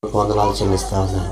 వందనాలు చెల్లిస్తా ఉన్నాను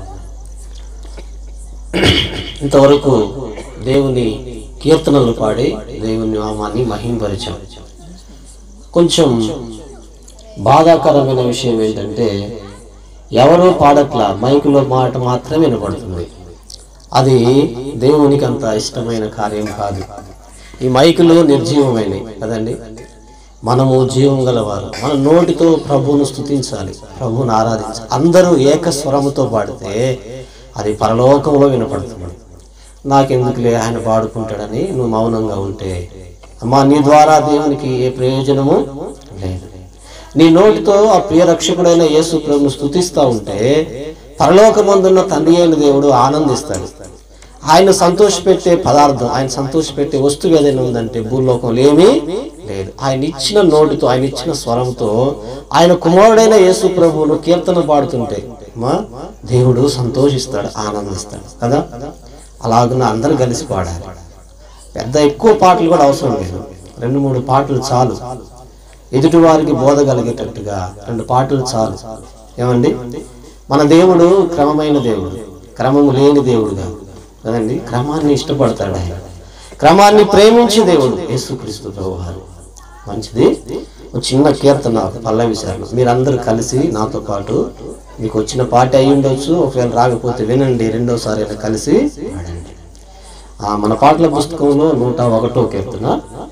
ఇంతవరకు దేవుని కీర్తనలు పాడి దేవుని నామాన్ని మహింపరిచాం కొంచెం బాధాకరమైన విషయం ఏంటంటే ఎవరో పాడట్ల మైకులో మాట మాత్రమే వినపడుతుంది అది దేవునికి అంత ఇష్టమైన కార్యం కాదు ఈ మైకులు నిర్జీవమైనవి కదండి మనము జీవం గలవారు మన నోటితో ప్రభువును స్తుతించాలి ప్రభువును ఆరాధించాలి అందరూ ఏకస్వరముతో పాడితే అది పరలోకంలో వినపడుతుంది నాకెందుకులే ఆయన పాడుకుంటాడని నువ్వు మౌనంగా ఉంటే అమ్మా నీ ద్వారా దేవునికి ఏ ప్రయోజనము లేదు నీ నోటితో ఆ ప్రియ రక్షకుడైన యేసు ప్రభును స్తుతిస్తా ఉంటే పరలోకమందున్న తండ్రి అయిన దేవుడు ఆనందిస్తాడు ఆయన సంతోషపెట్టే పదార్థం ఆయన సంతోషపెట్టే వస్తువు ఏదైనా ఉందంటే భూలోకంలో ఏమీ లేదు ఆయన ఇచ్చిన నోటితో ఆయన ఇచ్చిన స్వరంతో ఆయన కుమారుడైన యేసు ప్రభువును కీర్తన పాడుతుంటే మా దేవుడు సంతోషిస్తాడు ఆనందిస్తాడు కదా అలాగున అందరూ కలిసి పాడాలి పెద్ద ఎక్కువ పాటలు కూడా అవసరం లేదు రెండు మూడు పాటలు చాలు ఎదుటి వారికి బోధ కలిగేటట్టుగా రెండు పాటలు చాలు ఏమండి మన దేవుడు క్రమమైన దేవుడు క్రమము లేని దేవుడు కాదు కదండి క్రమాన్ని ఇష్టపడతాడు ఆయన క్రమాన్ని ప్రేమించే దేవుడు యేసుక్రీస్తు ప్రభువారు మంచిది ఒక చిన్న కీర్తన పల్లవి సార్లు మీరందరూ కలిసి నాతో పాటు మీకు వచ్చిన పాట అయి ఉండొచ్చు ఒకవేళ రాకపోతే వినండి రెండోసారి అయినా కలిసి పాడండి ఆ మన పాటల పుస్తకంలో నూట ఒకటో కీర్తన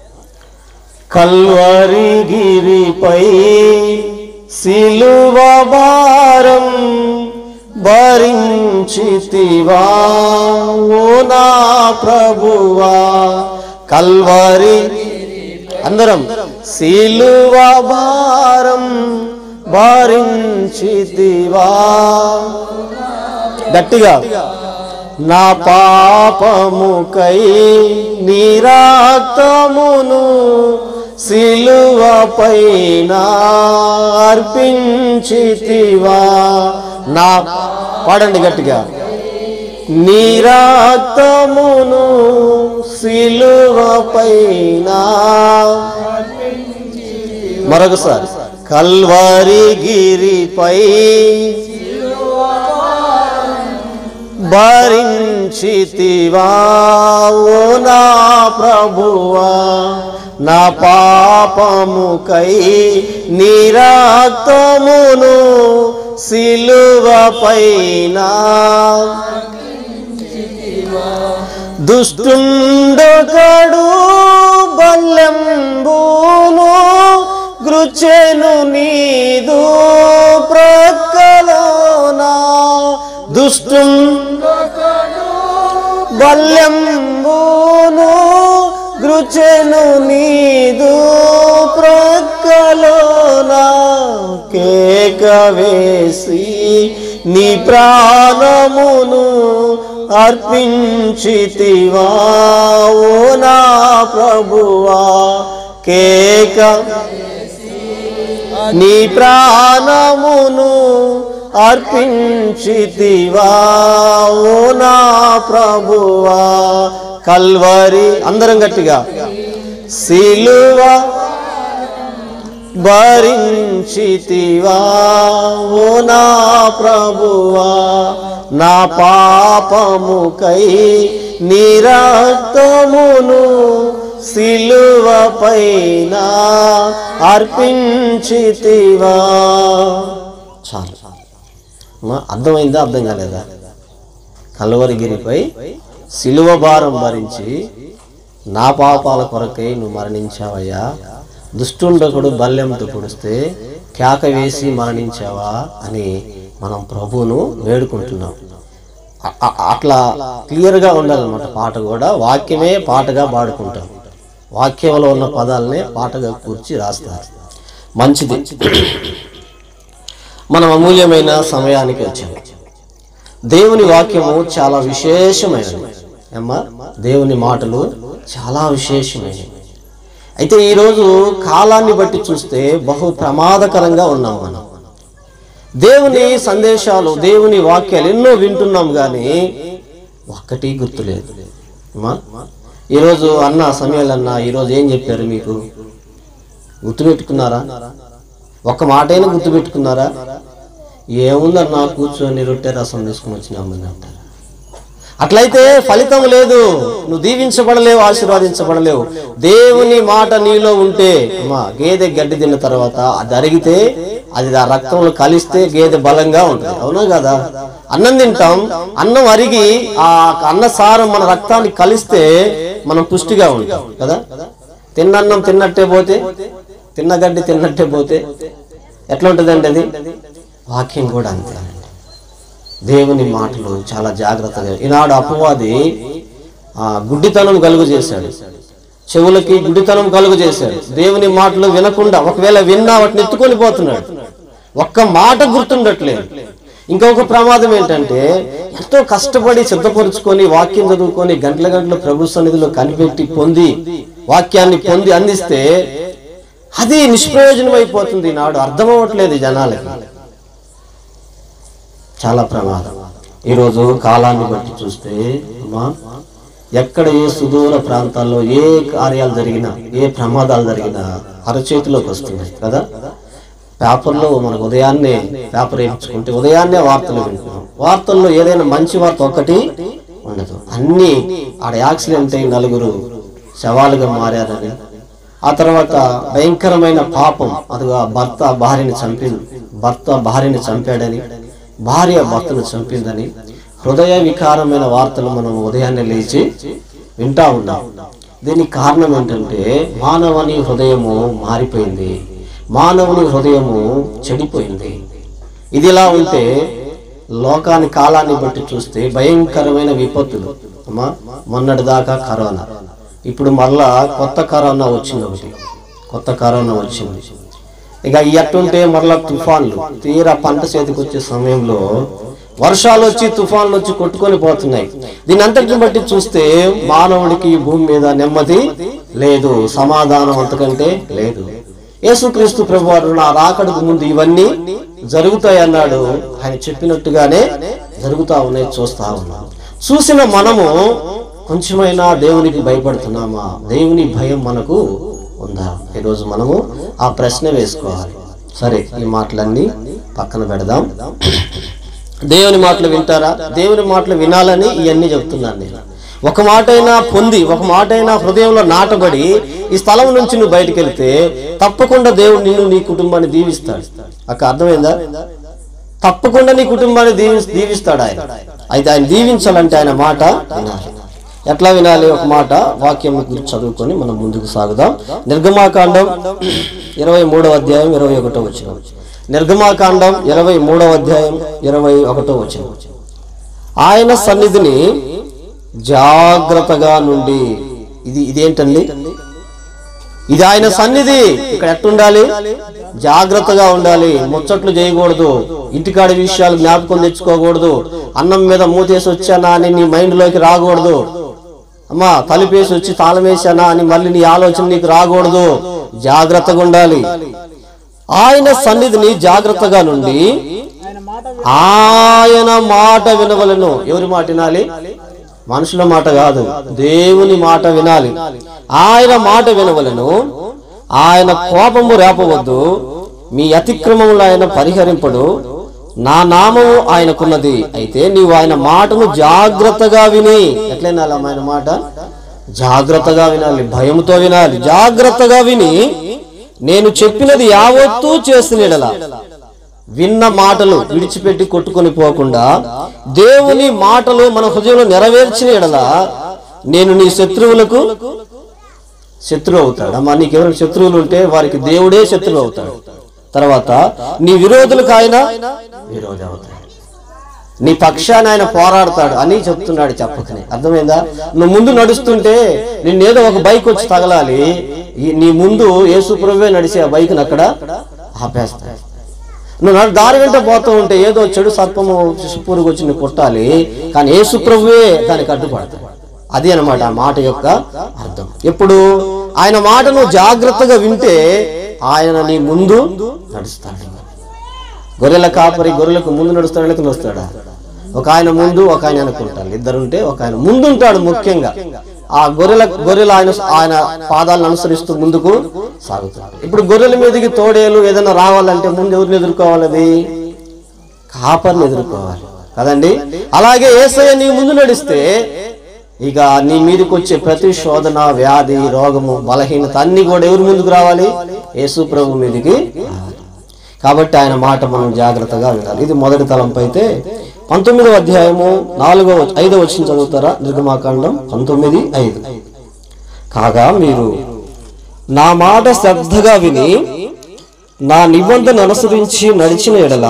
కల్వరి గిరిపై సిలువ భారం భరించితివా ఓ నా ప్రభువా కల్వరి అందరం సిలువ భారం భరించితివా గట్టిగా నా పాపముకై నిరాక్తమును సిలువపైన అర్పించితివా నా పాడండి గట్టిగా నిరాక్తమును సిలువపైన మరొకసారి కల్వరి గిరిపై భరించితివా ఓ నా ప్రభువా నా పాపముకై నిరాక్తమును సిలువపైన దుష్టుండొకడు బల్లెంబును గృచెను నీదు ప్రక్కలోనా దుష్టుండు బల్లెంబును గృచెను నీదు ప్రక్కలోనా కేక వేసి నీ ప్రాణమును అర్పించితివా ఓ నా ప్రభువా కేక నీ ప్రాణమును అర్పించితివా ఓ నా ప్రభువా కల్వరి అందరం గట్టిగా సిలువ భరించితివా ఓ నా ప్రభువా నా పాపముకై నిరక్తమును సిలువపైన అర్పించితివా చాలు మా అర్థమైందా అర్థం కాలేదా కల్వరిగిరిపై సిలువ భారం భరించి నా పాపాల కొరకై నువ్వు మరణించావయ్యా దుష్టుండకుడు బల్లెంతో పొడిస్తే కేక వేసి మరణించావా అని మనం ప్రభువును వేడుకుంటున్నాం అ- అ- అట్లా క్లియర్గా ఉండాలన్నమాట పాట కూడా వాక్యమే పాటగా పాడుకుంటాం వాక్యంలో ఉన్న పదాలనే పాటగా కూర్చి రాస్తారు మంచిది మనం అమూల్యమైన సమయానికి వచ్చాము దేవుని వాక్యము చాలా విశేషమైనది అమ్మా దేవుని మాటలు చాలా విశేషమైనవి అయితే ఈరోజు కాలాన్ని బట్టి చూస్తే బహు ప్రమాదకరంగా ఉన్నాం మనం దేవుని సందేశాలు దేవుని వాక్యాలు ఎన్నో వింటున్నాం కానీ ఒక్కటి గుర్తులేదు అమ్మా ఈరోజు అన్న సమయాలు అన్న ఈరోజు ఏం చెప్పారు మీకు గుర్తుపెట్టుకున్నారా ఒక్క మాటైనా గుర్తుపెట్టుకున్నారా ఏముందన్నా కూర్చొని రొట్టె రసం తీసుకుని వచ్చినామని అంటారు అట్లయితే ఫలితం లేదు నువ్వు దీవించబడలేవు ఆశీర్వాదించబడలేవు దేవుని మాట నీలో ఉంటే అమ్మా గేదె గడ్డి తిన్న తర్వాత అది అరిగితే అది ఆ రక్తంలో కలిస్తే గేదె బలంగా ఉంటుంది అవునా కదా అన్నం తింటాం అన్నం అరిగి ఆ అన్న సారం మన రక్తాన్ని కలిస్తే మనం పుష్టిగా ఉంటాం కదా తిన్నన్నం తిన్నట్టే పోతే తిన్న గడ్డి తిన్నట్టే పోతే ఎట్లా ఉంటుందండి అది వాక్యం కూడా అంతే దేవుని మాటలు చాలా జాగ్రత్తగా ఈనాడు అపవాది ఆ గుడ్డితనం కలుగు చేశాడు చెవులకి గుడ్డితనం కలుగు చేశాడు దేవుని మాటలు వినకుండా ఒకవేళ విన్నా వాటిని ఎత్తుకొని పోతున్నాడు ఒక్క మాట గుర్తుండట్లేదు ఇంకొక ప్రమాదం ఏంటంటే ఎంతో కష్టపడి సిద్ధపరుచుకొని వాక్యం చదువుకొని గంటల గంటల ప్రభు సన్నిధిలో కనిపెట్టి పొంది వాక్యాన్ని పొంది అందిస్తే అది నిష్ప్రయోజనం అయిపోతుంది నాడు అర్థమవట్లేదు జనాలకి చాలా ప్రమాదం ఈరోజు కాలాన్ని బట్టి చూస్తే అమ్మా ఎక్కడ ఏ సుదూర ప్రాంతాల్లో ఏ కార్యాలు జరిగినా ఏ ప్రమాదాలు జరిగినా అరచేతిలోకి వస్తున్నాయి కదా పేపర్లో మనకు ఉదయాన్నే పేపర్ వేయించుకుంటే ఉదయాన్నే వార్తలు వింటున్నాం వార్తల్లో ఏదైనా మంచి వార్త ఒకటి ఉండదు అన్ని ఆడ యాక్సిడెంట్ అయి నలుగురు శవాలుగా మారారని ఆ తర్వాత భయంకరమైన పాపం అదిగా భర్త భార్యని చంపింది భర్త భార్యని చంపాడని భార్య భర్తను చంపిందని హృదయ వికారమైన వార్తలు మనం ఉదయాన్నే లేచి వింటా ఉన్నాం దీనికి కారణం ఏంటంటే మానవుని హృదయము మారిపోయింది మానవుని హృదయము చెడిపోయింది ఇది ఇలా ఉంటే లోకాని కాలాన్ని బట్టి చూస్తే భయంకరమైన విపత్తులు అమ్మా మొన్నటి దాకా కరోనా ఇప్పుడు మళ్ళా కొత్త కరోనా వచ్చింది ఒకటి కొత్త కరోనా వచ్చింది ఇక ఈ అట్టుంటే మరలా తుఫాన్లు తీరా పంట చేతికి వచ్చే సమయంలో వర్షాలు వచ్చి తుఫాన్లు వచ్చి కొట్టుకొని పోతున్నాయి దీని అంతటిని బట్టి చూస్తే మానవుడికి ఈ భూమి మీద నెమ్మది లేదు సమాధానం అంతకంటే లేదు యేసుక్రీస్తు ప్రభు వారు నా రాకడకు ముందు ఇవన్నీ జరుగుతాయి అన్నాడు ఆయన చెప్పినట్టుగానే జరుగుతా ఉన్నాయి చూస్తా ఉన్నాం చూసిన మనము కొంచెమైనా దేవునికి భయపడుతున్నామా దేవుని భయం మనకు ఉందా ఈరోజు మనము ఆ ప్రశ్న వేసుకోవాలి సరే ఈ మాటలన్నీ పక్కన పెడదాం దేవుని మాటలు వింటారా దేవుని మాటలు వినాలని ఇవన్నీ చెప్తున్నాను నేను ఒక మాట అయినా పొంది ఒక మాట అయినా హృదయంలో నాటబడి ఈ స్థలం నుంచి నువ్వు బయటికి వెళ్తే తప్పకుండా దేవుడు నిన్ను నీ కుటుంబాన్ని దీవిస్తాడు అక్క అర్థమైందా తప్పకుండా నీ కుటుంబాన్ని దీవి దీవిస్తాడు ఆయన అయితే ఆయన దీవించాలంటే ఆయన మాట వినాలి ఎట్లా వినాలి ఒక మాట వాక్యం గురించి చదువుకొని మనం ముందుకు సాగుదాం నిర్గమాకాండం ఇరవై మూడవ అధ్యాయం ఇరవై ఒకటో వచ్చిన నిర్గమాకాండం ఇరవై మూడవ అధ్యాయం ఇరవై ఒకటో వచ్చిన ఆయన సన్నిధిని జాగ్రత్తగా నుండి ఇది ఇదేంటండి ఇది ఆయన సన్నిధి ఇక్కడ ఎట్టుండాలి జాగ్రత్తగా ఉండాలి ముచ్చట్లు చేయకూడదు ఇంటికాడి విషయాలు జ్ఞాపకం తెచ్చుకోకూడదు అన్నం మీద మూతేసి వచ్చానా అని నీ మైండ్ లోకి రాకూడదు అమ్మా తలుపేసి వచ్చి తాళం వేసానా అని మళ్ళీ నీ ఆలోచన నీకు రాకూడదు జాగ్రత్తగా ఉండాలి ఆయన సన్నిధిని జాగ్రత్తగా నుండి ఆయన మాట వినవలను ఎవరి మాట వినాలి మనుషుల మాట కాదు దేవుని మాట వినాలి ఆయన మాట వినవలను ఆయన కోపము రేపవద్దు మీ అతిక్రమములు ఆయన పరిహరింపడు నా నామము ఆయనకున్నది అయితే నీవు ఆయన మాటను జాగ్రత్తగా విని ఎట్లా వినాలి అమ్మ ఆయన మాట జాగ్రత్తగా వినాలి భయంతో వినాలి జాగ్రత్తగా విని నేను చెప్పినది యావత్తూ చేస్తున్నడలా విన్న మాటలు విడిచిపెట్టి కొట్టుకొని పోకుండా దేవుని మాటలు మన హృదయంలో నెరవేర్చిన ఎడల నేను నీ శత్రువులకు శత్రువు అవుతాడు అమ్మా నీకు ఎవరైనా శత్రువులు ఉంటే వారికి దేవుడే శత్రువు అవుతాడు తర్వాత నీ విరోధులకు ఆయన విరోధి అవుతాడు నీ పక్షాన్ని ఆయన పోరాడతాడు అని చెప్తున్నాడు చెప్పకనే అర్థమైందా నువ్వు ముందు నడుస్తుంటే నిన్నేదో ఒక బైక్ వచ్చి తగలాలి ఈ- నీ ముందు యేసు ప్రభువే నడిచే ఆ బైక్ని అక్కడ ఆపేస్తాడు నువ్వు నడు- దారి వెంట పోతూ ఉంటే ఏదో చెడు సర్పము పురుగు వచ్చి నువ్వు కొట్టాలి కానీ యేసు ప్రభువే దానికి అడ్డుపడతాడు అది అన్నమాట ఆ మాట యొక్క అర్థం ఎప్పుడు ఆయన మాటను జాగ్రత్తగా వింటే ఆయన నీ ముందు నడుస్తాడు గొర్రెల కాపరి గొర్రెలకు ముందు నడుస్తాడు వెనక నడుస్తాడా ఒక ఆయన ముందు ఒక ఆయన అనుకుంటారు ఇద్దరుంటే ఒక ఆయన ముందుంటాడు ముఖ్యంగా ఆ గొర్రెల గొర్రెలు ఆయన ఆయన పాదాలను అనుసరిస్తూ ముందుకు సాగుతాడు ఇప్పుడు గొర్రెల మీదకి తోడేలు ఏదైనా రావాలంటే ముందు ఎవరిని ఎదుర్కోవాలి అది కాపర్ని ఎదుర్కోవాలి కదండి అలాగే ఏసయ్య నీ ముందు నడిస్తే ఇక నీ మీదకి వచ్చే ప్రతి శోధన వ్యాధి రోగము బలహీనత అన్ని కూడా ఎవరి ముందుకు రావాలి యేసు ప్రభు మీదకి రావాలి. కాబట్టి ఆయన మాట మనం జాగ్రత్తగా వినాలి ఇది మొదటి తలంపు అయితే పంతొమ్మిదవ అధ్యాయము నాలుగో ఐదో వచ్చిన చదువుతారా నిర్గమాకాండం పంతొమ్మిది ఐదు కాగా మీరు నా మాట శ్రద్ధగా విని నా నిబంధన అనుసరించి నడిచిన ఎడల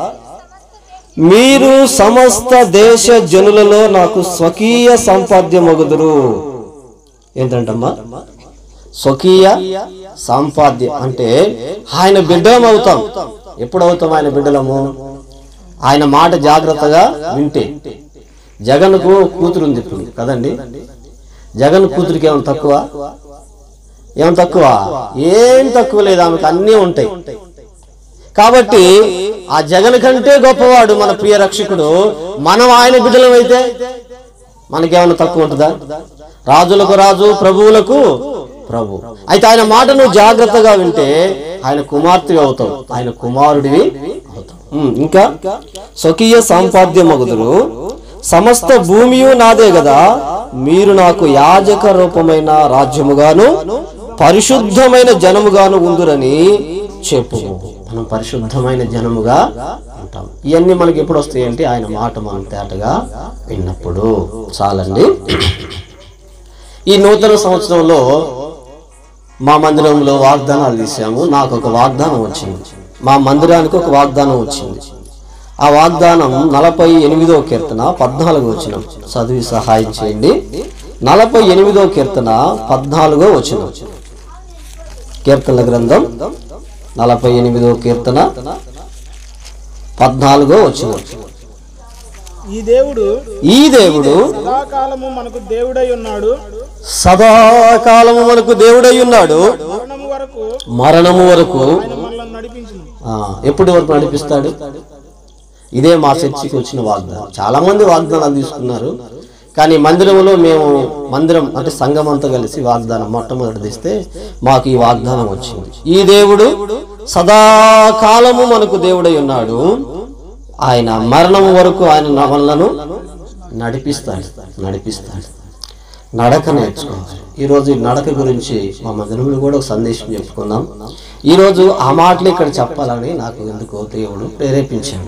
మీరు సమస్త దేశ జనులలో నాకు స్వకీయ సంపాద్యమగుదురు ఏంటంటమ్మా స్వకీయ సంపాద్యం అంటే ఆయన బిడ్డలం అవుతాం ఎప్పుడు అవుతాం ఆయన బిడ్డలము ఆయన మాట జాగ్రత్తగా వింటే జగన్కు కూతురు ఉంది ఇప్పుడు కదండి జగన్ కూతురికి ఏమైనా తక్కువ ఏం తక్కువ ఏం తక్కువ లేదు ఆమెకు అన్నీ ఉంటాయి కాబట్టి ఆ జగన్ కంటే గొప్పవాడు మన ప్రియ రక్షకుడు మనం ఆయన బిడ్డలం అయితే మనకేమైనా తక్కువ ఉంటుందా రాజులకు రాజు ప్రభువులకు ప్రభు అయితే ఆయన మాట నువ్వు జాగ్రత్తగా వింటే ఆయన కుమార్తెవి అవుతావు ఆయన కుమారుడివి అవుతావు ఉమ్, ఇంకా స్వకీయ సంపాద్యమగుదురు సమస్త భూమియు నాదే కదా మీరు నాకు యాజక రూపమైన రాజ్యముగాను పరిశుద్ధమైన జనముగాను ఉందురని చెప్పు మనం పరిశుద్ధమైన జనముగా ఉంటాం ఇవన్నీ మనకి ఎప్పుడు వస్తాయి అంటే ఆయన మాట మనం తేటగా విన్నప్పుడు చాలండి ఈ నూతన సంవత్సరంలో మా మందిరంలో వాగ్దానాలు తీసాము నాకు ఒక వాగ్దానం వచ్చింది మా మందిరానికి ఒక వాగ్దానం వచ్చింది ఆ వాగ్దానం నలభై ఎనిమిదో కీర్తన పద్నాలుగో వచ్చిన చదివి సహాయం చేయండి నలభై ఎనిమిదో కీర్తన పద్నాలుగో వచ్చిన కీర్తనల గ్రంథం నలభై ఎనిమిదో కీర్తన పద్నాలుగో వచ్చిన ఈ దేవుడు ఈ దేవుడు సదాకాలము మనకు దేవుడై ఉన్నాడు సదాకాలము మనకు దేవుడై ఉన్నాడు మరణము వరకు మరణము వరకు ఆయన మనల్ని నడిపించును ఆ, ఎప్పటి వరకు నడిపిస్తాడు ఇదే మా చర్చికి వచ్చిన వాగ్దానం చాలా మంది వాగ్దానాలు తీసుకున్నారు కానీ మందిరంలో మేము మందిరం అంటే సంఘం అంతా కలిసి వాగ్దానం మొట్టమొదటి తీస్తే మాకు ఈ వాగ్దానం వచ్చింది ఈ దేవుడు సదాకాలము మనకు దేవుడై ఉన్నాడు ఆయన మరణము వరకు ఆయన మనలను నడిపిస్తాడు నడిపిస్తాడు నడక నేర్చుకోవాలి ఈరోజు ఈ నడక గురించి మా మందిరంలో కూడా ఒక సందేశం చెప్పుకున్నాం ఈరోజు ఆ మాటలు ఇక్కడ చెప్పాలని నాకు ఎందుకో దేవుడు ప్రేరేపించాడు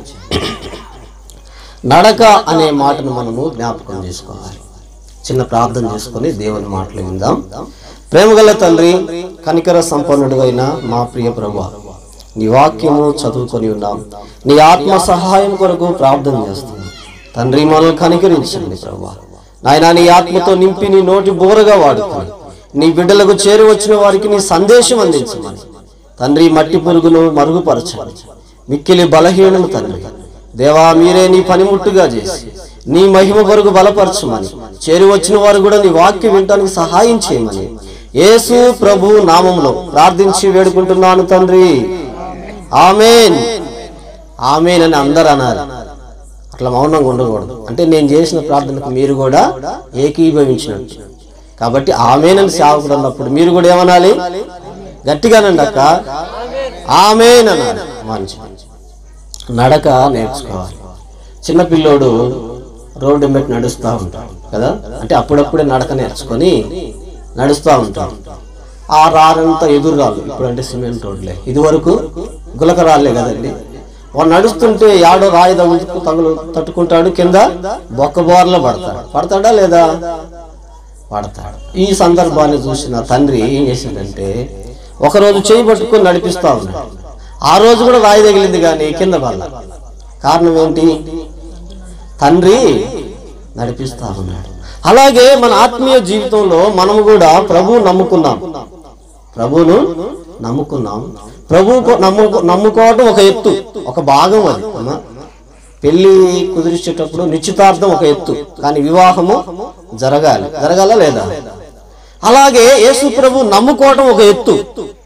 నడక అనే మాటను మనము జ్ఞాపకం చేసుకోవాలి చిన్న ప్రార్థన చేసుకొని దేవుని మాటలు విందాం ప్రేమగల తండ్రి కనికర సంపన్నుడు అయిన మా ప్రియ ప్రభు నీ వాక్యము చదువుకొని ఉన్నాం నీ ఆత్మ సహాయం కొరకు ప్రార్థన చేస్తున్నాం తండ్రి మనల్ని కనికరించండి ప్రభు నాయన నీ ఆత్మతో నింపి నీ నోటి బోరగా వాడుకొని నీ బిడ్డలకు చేరి వచ్చిన వారికి నీ సందేశం అందించమని తండ్రి మట్టి పురుగును మరుగుపరచాలి మిక్కిలి బలహీనము తండ్రి దేవా మీరే నీ పనిముట్టుగా చేసి నీ మహిమ కొరకు బలపరచమని చేరి వచ్చిన వారు కూడా నీ వాక్యం వినటానికి సహాయం చేయమని యేసు ప్రభు నామంలో ప్రార్థించి వేడుకుంటున్నాను తండ్రి ఆమెన్ ఆమెన్ అని అందరు అన్నారు అట్లా మౌనంగా ఉండకూడదు అంటే నేను చేసిన ప్రార్థనకు మీరు కూడా ఏకీభవించినట్టు కాబట్టి ఆమెనని సేవకుడు అన్నప్పుడు మీరు కూడా ఏమనాలి గట్టిగానండి అక్క ఆమెన్ అనాలి మంచి నడక నేర్చుకోవాలి చిన్న పిల్లోడు రోడ్డు బట్టి నడుస్తూ ఉంటాడు కదా అంటే అప్పుడప్పుడే నడక నేర్చుకొని నడుస్తూ ఉంటాడు ఆ రారంతా ఎదురు రాళ్ళు ఇప్పుడు అంటే సిమెంట్ రోడ్లే ఇది వరకు గులక రాళ్ళే కదండి వాడు నడుస్తుంటే యాడో రాయి తగులుతూ తగులు తట్టుకుంటాడు కింద బొక్క బోర్లో పడతాడు పడతాడా లేదా పడతాడు ఈ సందర్భాన్ని చూసిన తండ్రి ఏం చేశాడంటే ఒకరోజు చేయి పట్టుకొని నడిపిస్తా ఉన్నాడు ఆ రోజు కూడా రాయి తగిలింది కానీ కింద పల్ల కారణం ఏంటి తండ్రి నడిపిస్తా ఉన్నాడు అలాగే మన ఆత్మీయ జీవితంలో మనము కూడా ప్రభువు నమ్ముకున్నాం ప్రభువును నమ్ముకున్నాం ప్రభు నమ్ము నమ్ముకోవటం ఒక ఎత్తు ఒక భాగం అది అమ్మా పెళ్లి కుదిరించేటప్పుడు నిశ్చితార్థం ఒక ఎత్తు కానీ వివాహము జరగాలి జరగాల లేదా అలాగే యేసు ప్రభు నమ్ముకోవటం ఒక ఎత్తు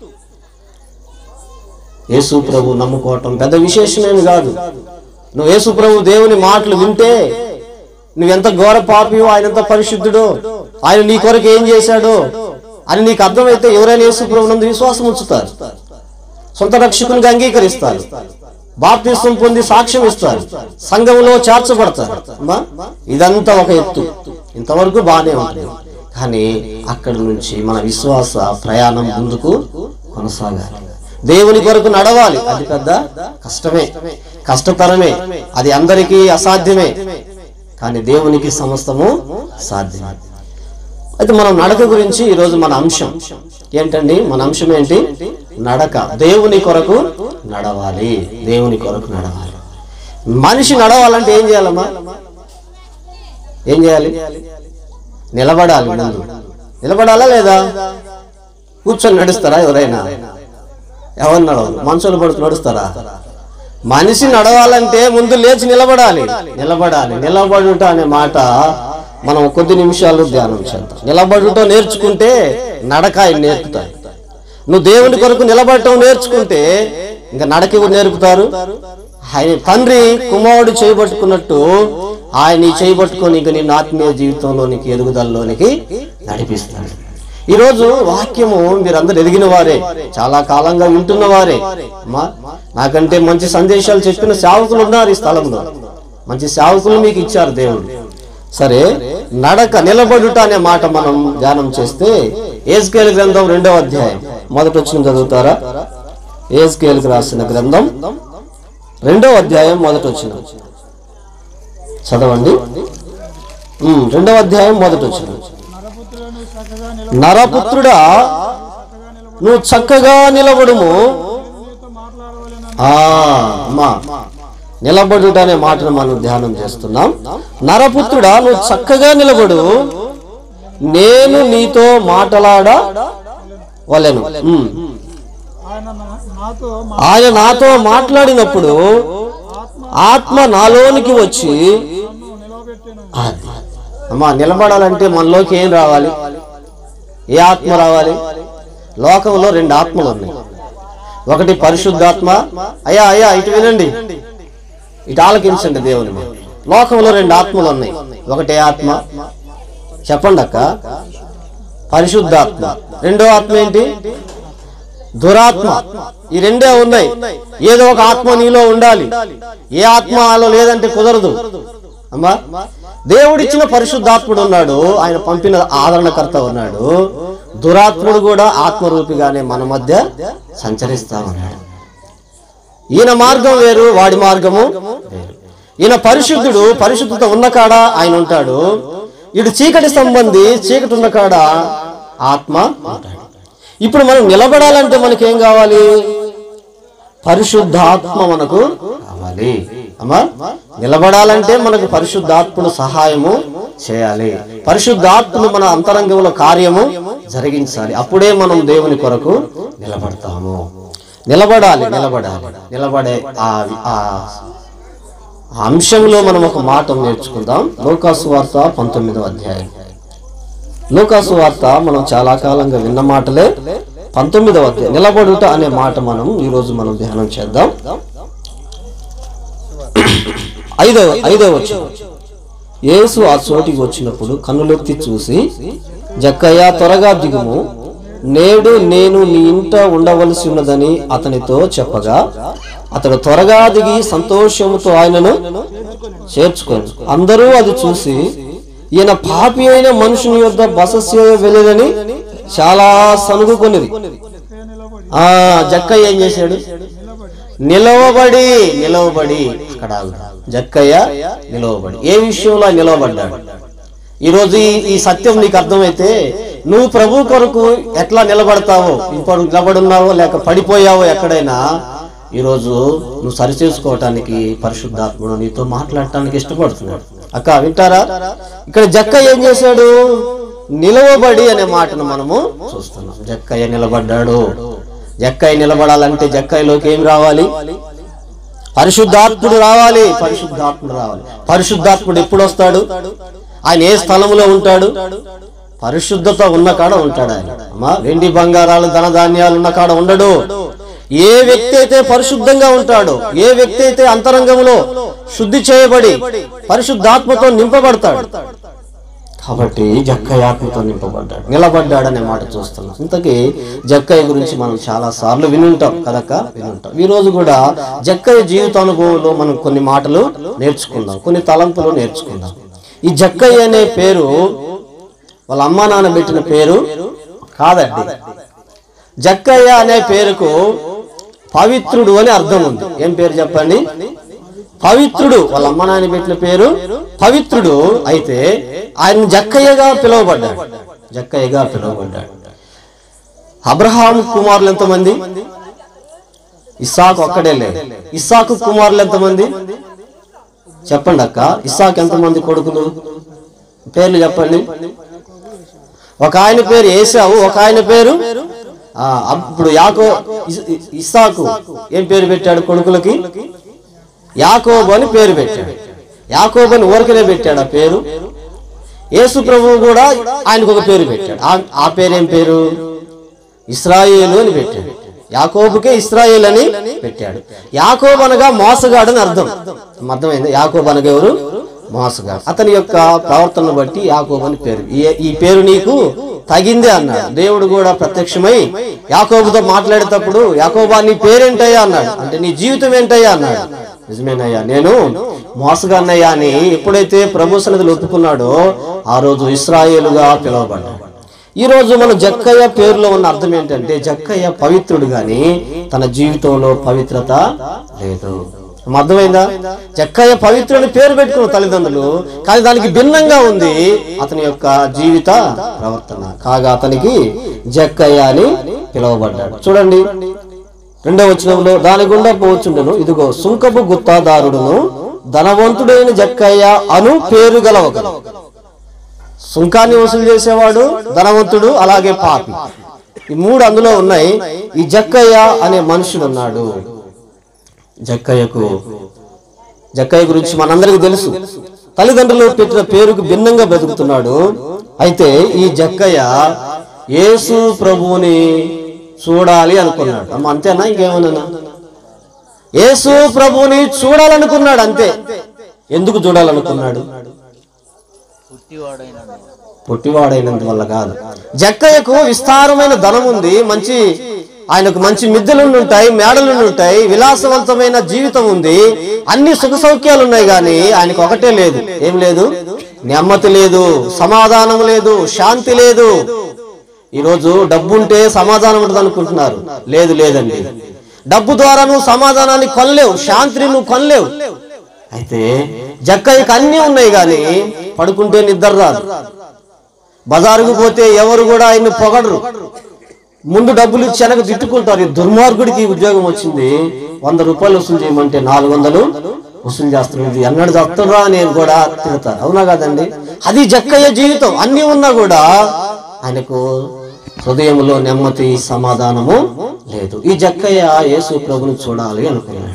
యేసు ప్రభు నమ్ముకోవటం పెద్ద విశేషమేమి కాదు నువ్వు యేసు ప్రభు దేవుని మాటలు వింటే నువ్వెంత ఘోర పాపియో ఆయన ఎంత పరిశుద్ధుడో ఆయన నీ కొరకు ఏం చేశాడో అని నీకు అర్థమైతే ఎవరైనా యేసు ప్రభు నందు విశ్వాసం ఉంచుతారు సొంత రక్షకునిగా అంగీకరిస్తారు బాప్తిస్వం పొంది సాక్ష్యం ఇస్తారు సంఘంలో చేర్చబడతారు అమ్మా ఇదంతా ఒక ఎత్తు ఇంతవరకు బాగానే ఉంటుంది కానీ అక్కడి నుంచి మన విశ్వాస ప్రయాణం ముందుకు కొనసాగాలి దేవుని కొరకు నడవాలి అది పెద్ద కష్టమే కష్టతరమే అది అందరికీ అసాధ్యమే కానీ దేవునికి సమస్తము సాధ్యమే అయితే మనం నడక గురించి ఈరోజు మన అంశం ఏంటండి మన అంశం ఏంటి నడక దేవుని కొరకు నడవాలి దేవుని కొరకు నడవాలి మనిషి నడవాలంటే ఏం చేయాలమ్మా ఏం చేయాలి నిలబడాలి ముందు నిలబడాలా లేదా కూర్చొని నడుస్తారా ఎవరైనా ఎవరు నడవరు మనుషులు పడుతూ నడుస్తారా మనిషి నడవాలంటే ముందు లేచి నిలబడాలి నిలబడాలి నిలబడుట అనే మాట మనం కొద్ది నిమిషాలు ధ్యానం చేద్దాం నిలబడుట నేర్చుకుంటే నడక ఆయన నేర్పుతాడు నువ్వు దేవుని కొరకు నిలబడటం నేర్చుకుంటే ఇంకా నడక ఎవరు నేర్పుతారు ఆయన తండ్రి కుమారుడు చేయబట్టుకున్నట్టు ఆయన నీ చేయబట్టుకొని ఇంక నిన్ను ఆత్మీయ జీవితంలోనికి ఎదుగుదలలోనికి నడిపిస్తాడు ఈరోజు వాక్యము మీరందరూ ఎదిగిన వారే చాలా కాలంగా వింటున్న వారే అమ్మా నాకంటే మంచి సందేశాలు చెప్పిన సేవకులు ఉన్నారు ఈ స్థలంలో మంచి సేవకులు మీకు ఇచ్చారు దేవుడు సరే నడక నిలబడుట అనే మాట మనం ధ్యానం చేస్తే ఏజ్కేల్ గ్రంథం రెండవ అధ్యాయం మొదటి వచ్చిన చదువుతారా ఏజ్కేల్కి రాసిన గ్రంథం రెండవ అధ్యాయం మొదటి వచ్చిన చదవండి ఉమ్, రెండవ అధ్యాయం మొదటి వచ్చిన నరపుత్రులను చక్కగా నిలబడి నరపుత్రుడా నువ్వు చక్కగా నిలబడుము నీతో మాట్లాడవలెనని ఆ అమ్మా నిలబడుట అనే మాటను మనం ధ్యానం చేస్తున్నాం నరపుత్రుడా నువ్వు చక్కగా నిలబడు నేను నీతో మాటలాడ వలెను ఉమ్. ఆయన నా- నాతో మా- ఆయన నాతో మాట్లాడినప్పుడు ఆత్మ ఆత్మ నాలోనికి వచ్చి నన్ను నిలవబెట్టెను అది. అమ్మా నిలబడాలంటే మనలోకి ఏం రావాలి ఏ ఆత్మ రావాలి లోకంలో రెండు ఆత్మలు ఉన్నాయి ఒకటి పరిశుద్ధాత్మ అయ్యా అయ్యా ఇటు వినండి ఇటు ఆలకించండి దేవుని మాట. లోకంలో రెండు ఆత్మలు ఉన్నాయి ఒకటి ఏ ఆత్మ చెప్పండి అక్క పరిశుద్ధాత్మ రెండో ఆత్మ ఏంటి దురాత్మ ఈ రెండే ఉన్నాయి ఏదో ఒక ఆత్మ నీలో ఉండాలి ఏ ఆత్మలో లేదంటే కుదరదు అమ్మా దేవుడిచ్చిన పరిశుద్ధాత్ముడు ఉన్నాడు ఆయన పంపిన ఆదరణకర్త ఉన్నాడు దురాత్ముడు కూడా ఆత్మరూపిగానే మన మధ్య సంచరిస్తా ఉన్నాడు ఈయన మార్గం వేరు వాడి మార్గము వేరు ఈయన పరిశుద్ధుడు పరిశుద్ధత ఉన్న కాడ ఆయన ఉంటాడు ఇటు చీకటి సంబంధి చీకటి ఉన్న కాడ ఆత్మ ఉంటాడు ఇప్పుడు మనం నిలబడాలంటే మనకేం కావాలి పరిశుద్ధాత్మ మనకు కావాలి అమ్మా నిలబడాలంటే మనకు పరిశుద్ధాత్ముడు సహాయము చేయాలి పరిశుద్ధాత్ముడు మన అంతరంగంలో కార్యము జరిగించాలి అప్పుడే మనం దేవుని కొరకు నిలబడతాము నిలబడాలి నిలబడాలి నిలబడే ఆ ఆ ఆ అంశంలో మనం ఒక మాట నేర్చుకుందాం లోకాసు వార్త పంతొమ్మిదవ అధ్యాయం లోకాసు వార్త మనం చాలా కాలంగా విన్న మాటలే పంతొమ్మిదవ అధ్యాయం నిలబడుట అనే మాట మనం ఈ రోజు మనం ధ్యానం చేద్దాం ఐదవ ఐదవ వచ్చిన యేసు ఆ చోటికి వచ్చినప్పుడు కన్నులెత్తి చూసి జక్కయ్య త్వరగా దిగుము నేడు నేను నీ ఇంట ఉండవలసి ఉన్నదని అతనితో చెప్పగా అతడు త్వరగా దిగి సంతోషముతో ఆయనను చేర్చుకొని అందరూ అది చూసి ఈయన పాపి అయిన మనుషుని యొద్ద బస వెళ్ళదని చాలా సనుగుకొనిది ఆ జక్కయ్య ఏం చేశాడు నిలవబడి నిలవబడి అక్కడ ఆగు. జక్కయ్య నిలవబడి ఏ విషయంలో ఆయన నిలవబడ్డాడు ఈరోజు ఈ- ఈ సత్యం నీకు అర్థమైతే నువ్వు ప్రభు కొరకు ఎట్లా నిలబడతావో ఇప్పుడు నిలబడున్నావో లేక పడిపోయావో ఎక్కడైనా ఈరోజు నువ్వు సరిచేసుకోవటానికి పరిశుద్ధాత్ముడు నీతో మాట్లాడటానికి ఇష్టపడుతున్నాడు అక్క వింటారా ఇక్కడ జక్కయ్య ఏం చేశాడు నిలవబడి అనే మాటను మనము చూస్తున్నాం జక్కయ్య నిలబడ్డాడు జక్కయ్య నిలబడాలంటే జక్కయ్యలోకి ఏం రావాలి పరిశుద్ధాత్ముడు రావాలి పరిశుద్ధాత్ముడు రావాలి పరిశుద్ధాత్ముడు ఎప్పుడు వస్తాడు ఆయన ఏ స్థలంలో ఉంటాడు పరిశుద్ధత ఉన్న కాడ ఉంటాడు ఆయన అమ్మా వెండి బంగారాలు ధనధాన్యాలు ఉన్న కాడ ఉండడు ఏ వ్యక్తి అయితే పరిశుద్ధంగా ఉంటాడో ఏ వ్యక్తి అయితే అంతరంగంలో శుద్ధి చేయబడి పరిశుద్ధాత్మతో నింపబడతాడు కాబట్టి జక్కయ్య ఆత్మతో నింపబడ్డాడు నిలబడ్డాడు అనే మాట చూస్తున్నాం ఇంతకీ జక్కయ్య గురించి మనం చాలా సార్లు వినుంటాం కదక్క వినుంటాం ఈ రోజు కూడా జక్కయ్య జీవితానుభవంలో మనం కొన్ని మాటలు నేర్చుకుందాం కొన్ని తలంపులు నేర్చుకుందాం ఈ జక్కయ్య అనే పేరు వాళ్ళ అమ్మా నాన్న పెట్టిన పేరు కాదండి జక్కయ్య అనే పేరుకు పవిత్రుడు అని అర్థం ఉంది ఏం పేరు చెప్పండి పవిత్రుడు వాళ్ళ అమ్మ నాన్న పెట్టిన పేరు పవిత్రుడు అయితే ఆయన జక్కయ్యగా పిలువబడ్డాడు జక్కయ్యగా పిలువబడ్డాడు అబ్రహాం కుమారులు ఎంతమంది ఇస్సాకు ఒక్కడే లేదు ఇస్సాకు కుమారులు ఎంతమంది చెప్పండి అక్క ఇస్సాకు ఎంతమంది కొడుకులు పేర్లు చెప్పండి ఒక ఆయన పేరు ఏసావు ఒక ఆయన పేరు ఆ, అప్పుడు యాకో ఇస్- ఇస్సాకు ఏం పేరు పెట్టాడు కొడుకులకి యాకోబు అని పేరు పెట్టాడు యాకోబు అని ఊరికనే పెట్టాడు ఆ పేరు యేసు ప్రభువు కూడా ఆయనకు ఒక పేరు పెట్టాడు ఆ- ఆ పేరేం పేరు ఇస్రాయేలు అని పెట్టాడు యాకోబుకే ఇస్రాయేల్ అని పెట్టాడు యాకోబు అనగా మోసగాడు అని అర్థం అర్థమైంది యాకోబు అనగా ఎవరు మోసగాడు అతని యొక్క ప్రవర్తనను బట్టి యాకోబు అని పేరు ఈ- ఈ పేరు నీకు తగిందే అన్నాడు దేవుడు కూడా ప్రత్యక్షమై యాకోబుతో మాట్లాడేటప్పుడు యాకోబా నీ పేరేంటయ్యా అన్నాడు అంటే నీ జీవితం ఏంటయ్యా అన్నాడు నిజమేనయ్యా నేను మోసగాన్నయ్యా అని ఎప్పుడైతే ప్రభు సన్నిధిలో ఒప్పుకున్నాడో ఆ రోజు ఇస్రాయేలుగా పిలువబడ్డాడు ఈ రోజు మన జక్కయ్య పేరులో ఉన్న అర్థం ఏంటంటే జక్కయ్య పవిత్రుడు గాని తన జీవితంలో పవిత్రత లేదు అర్థమైందా జక్కయ్య పవిత్రుని పేరు పెట్టుకున్న తల్లిదండ్రులు కానీ దానికి భిన్నంగా ఉంది అతని యొక్క జీవిత ప్రవర్తన కాగా అతనికి జక్కయ్య అని పిలువబడ్డాడు చూడండి రెండవ వచనంలో దాని గుండా పోవచ్చుండెను ఇదిగో సుంకపు గుత్తాదారుడును ధనవంతుడైన జక్కయ్య అను పేరు గల ఒకడు సుంకాన్ని వసూలు చేసేవాడు ధనవంతుడు అలాగే పాపి ఈ మూడు అందులో ఉన్నాయి ఈ జక్కయ్య అనే మనుషుడు ఉన్నాడు జక్కయ్యకు జక్కయ్య గురించి మనందరికీ తెలుసు తల్లిదండ్రులు పెట్టిన పేరుకు భిన్నంగా బ్రతుకుతున్నాడు అయితే ఈ జక్కయ్య యేసు ప్రభువుని చూడాలి అనుకున్నాడు అమ్మ అంతేనా ఇంకేమన్నా యేసు ప్రభువుని చూడాలనుకున్నాడు అంతే ఎందుకు చూడాలనుకున్నాడు పొట్టివాడైనందువల్ల కాదు జక్కయ్యకు విస్తారమైన ధనం ఉంది మంచి ఆయనకు మంచి మిద్దెలు ఉంటాయి మేడలు ఉంటాయి విలాసవంతమైన జీవితం ఉంది అన్ని సుఖ సౌఖ్యాలు ఉన్నాయి కానీ ఆయనకు ఒకటే లేదు ఏం లేదు నెమ్మది లేదు సమాధానం లేదు శాంతి లేదు ఈరోజు డబ్బు ఉంటే సమాధానం ఉంటుంది అనుకుంటున్నారు లేదు లేదండి డబ్బు ద్వారా నువ్వు సమాధానాన్ని కొనలేవు శాంతిని నువ్వు కొనలేవు అయితే జక్కయ్యకు అన్నీ ఉన్నాయి కానీ పడుకుంటే నిద్ర రాదు బజారుకు పోతే ఎవరు కూడా ఆయన్ని పొగడరు ముందు డబ్బులు ఇచ్చి వెనక తిట్టుకుంటారు ఈ దుర్మార్గుడికి ఈ ఉద్యోగం వచ్చింది వంద రూపాయలు వసూలు చేయమంటే నాలుగు వందలు వసూలు చేస్తున్నది ఎన్నడు చస్తుండ్రా నేను కూడా తిడతారు అవునా కాదండి అది జక్కయ్య జీవితం అన్నీ ఉన్నా కూడా ఆయనకు హృదయంలో నెమ్మది సమాధానము లేదు ఈ జక్కయ్య యేసు ప్రభుని చూడాలి అనుకున్నాడు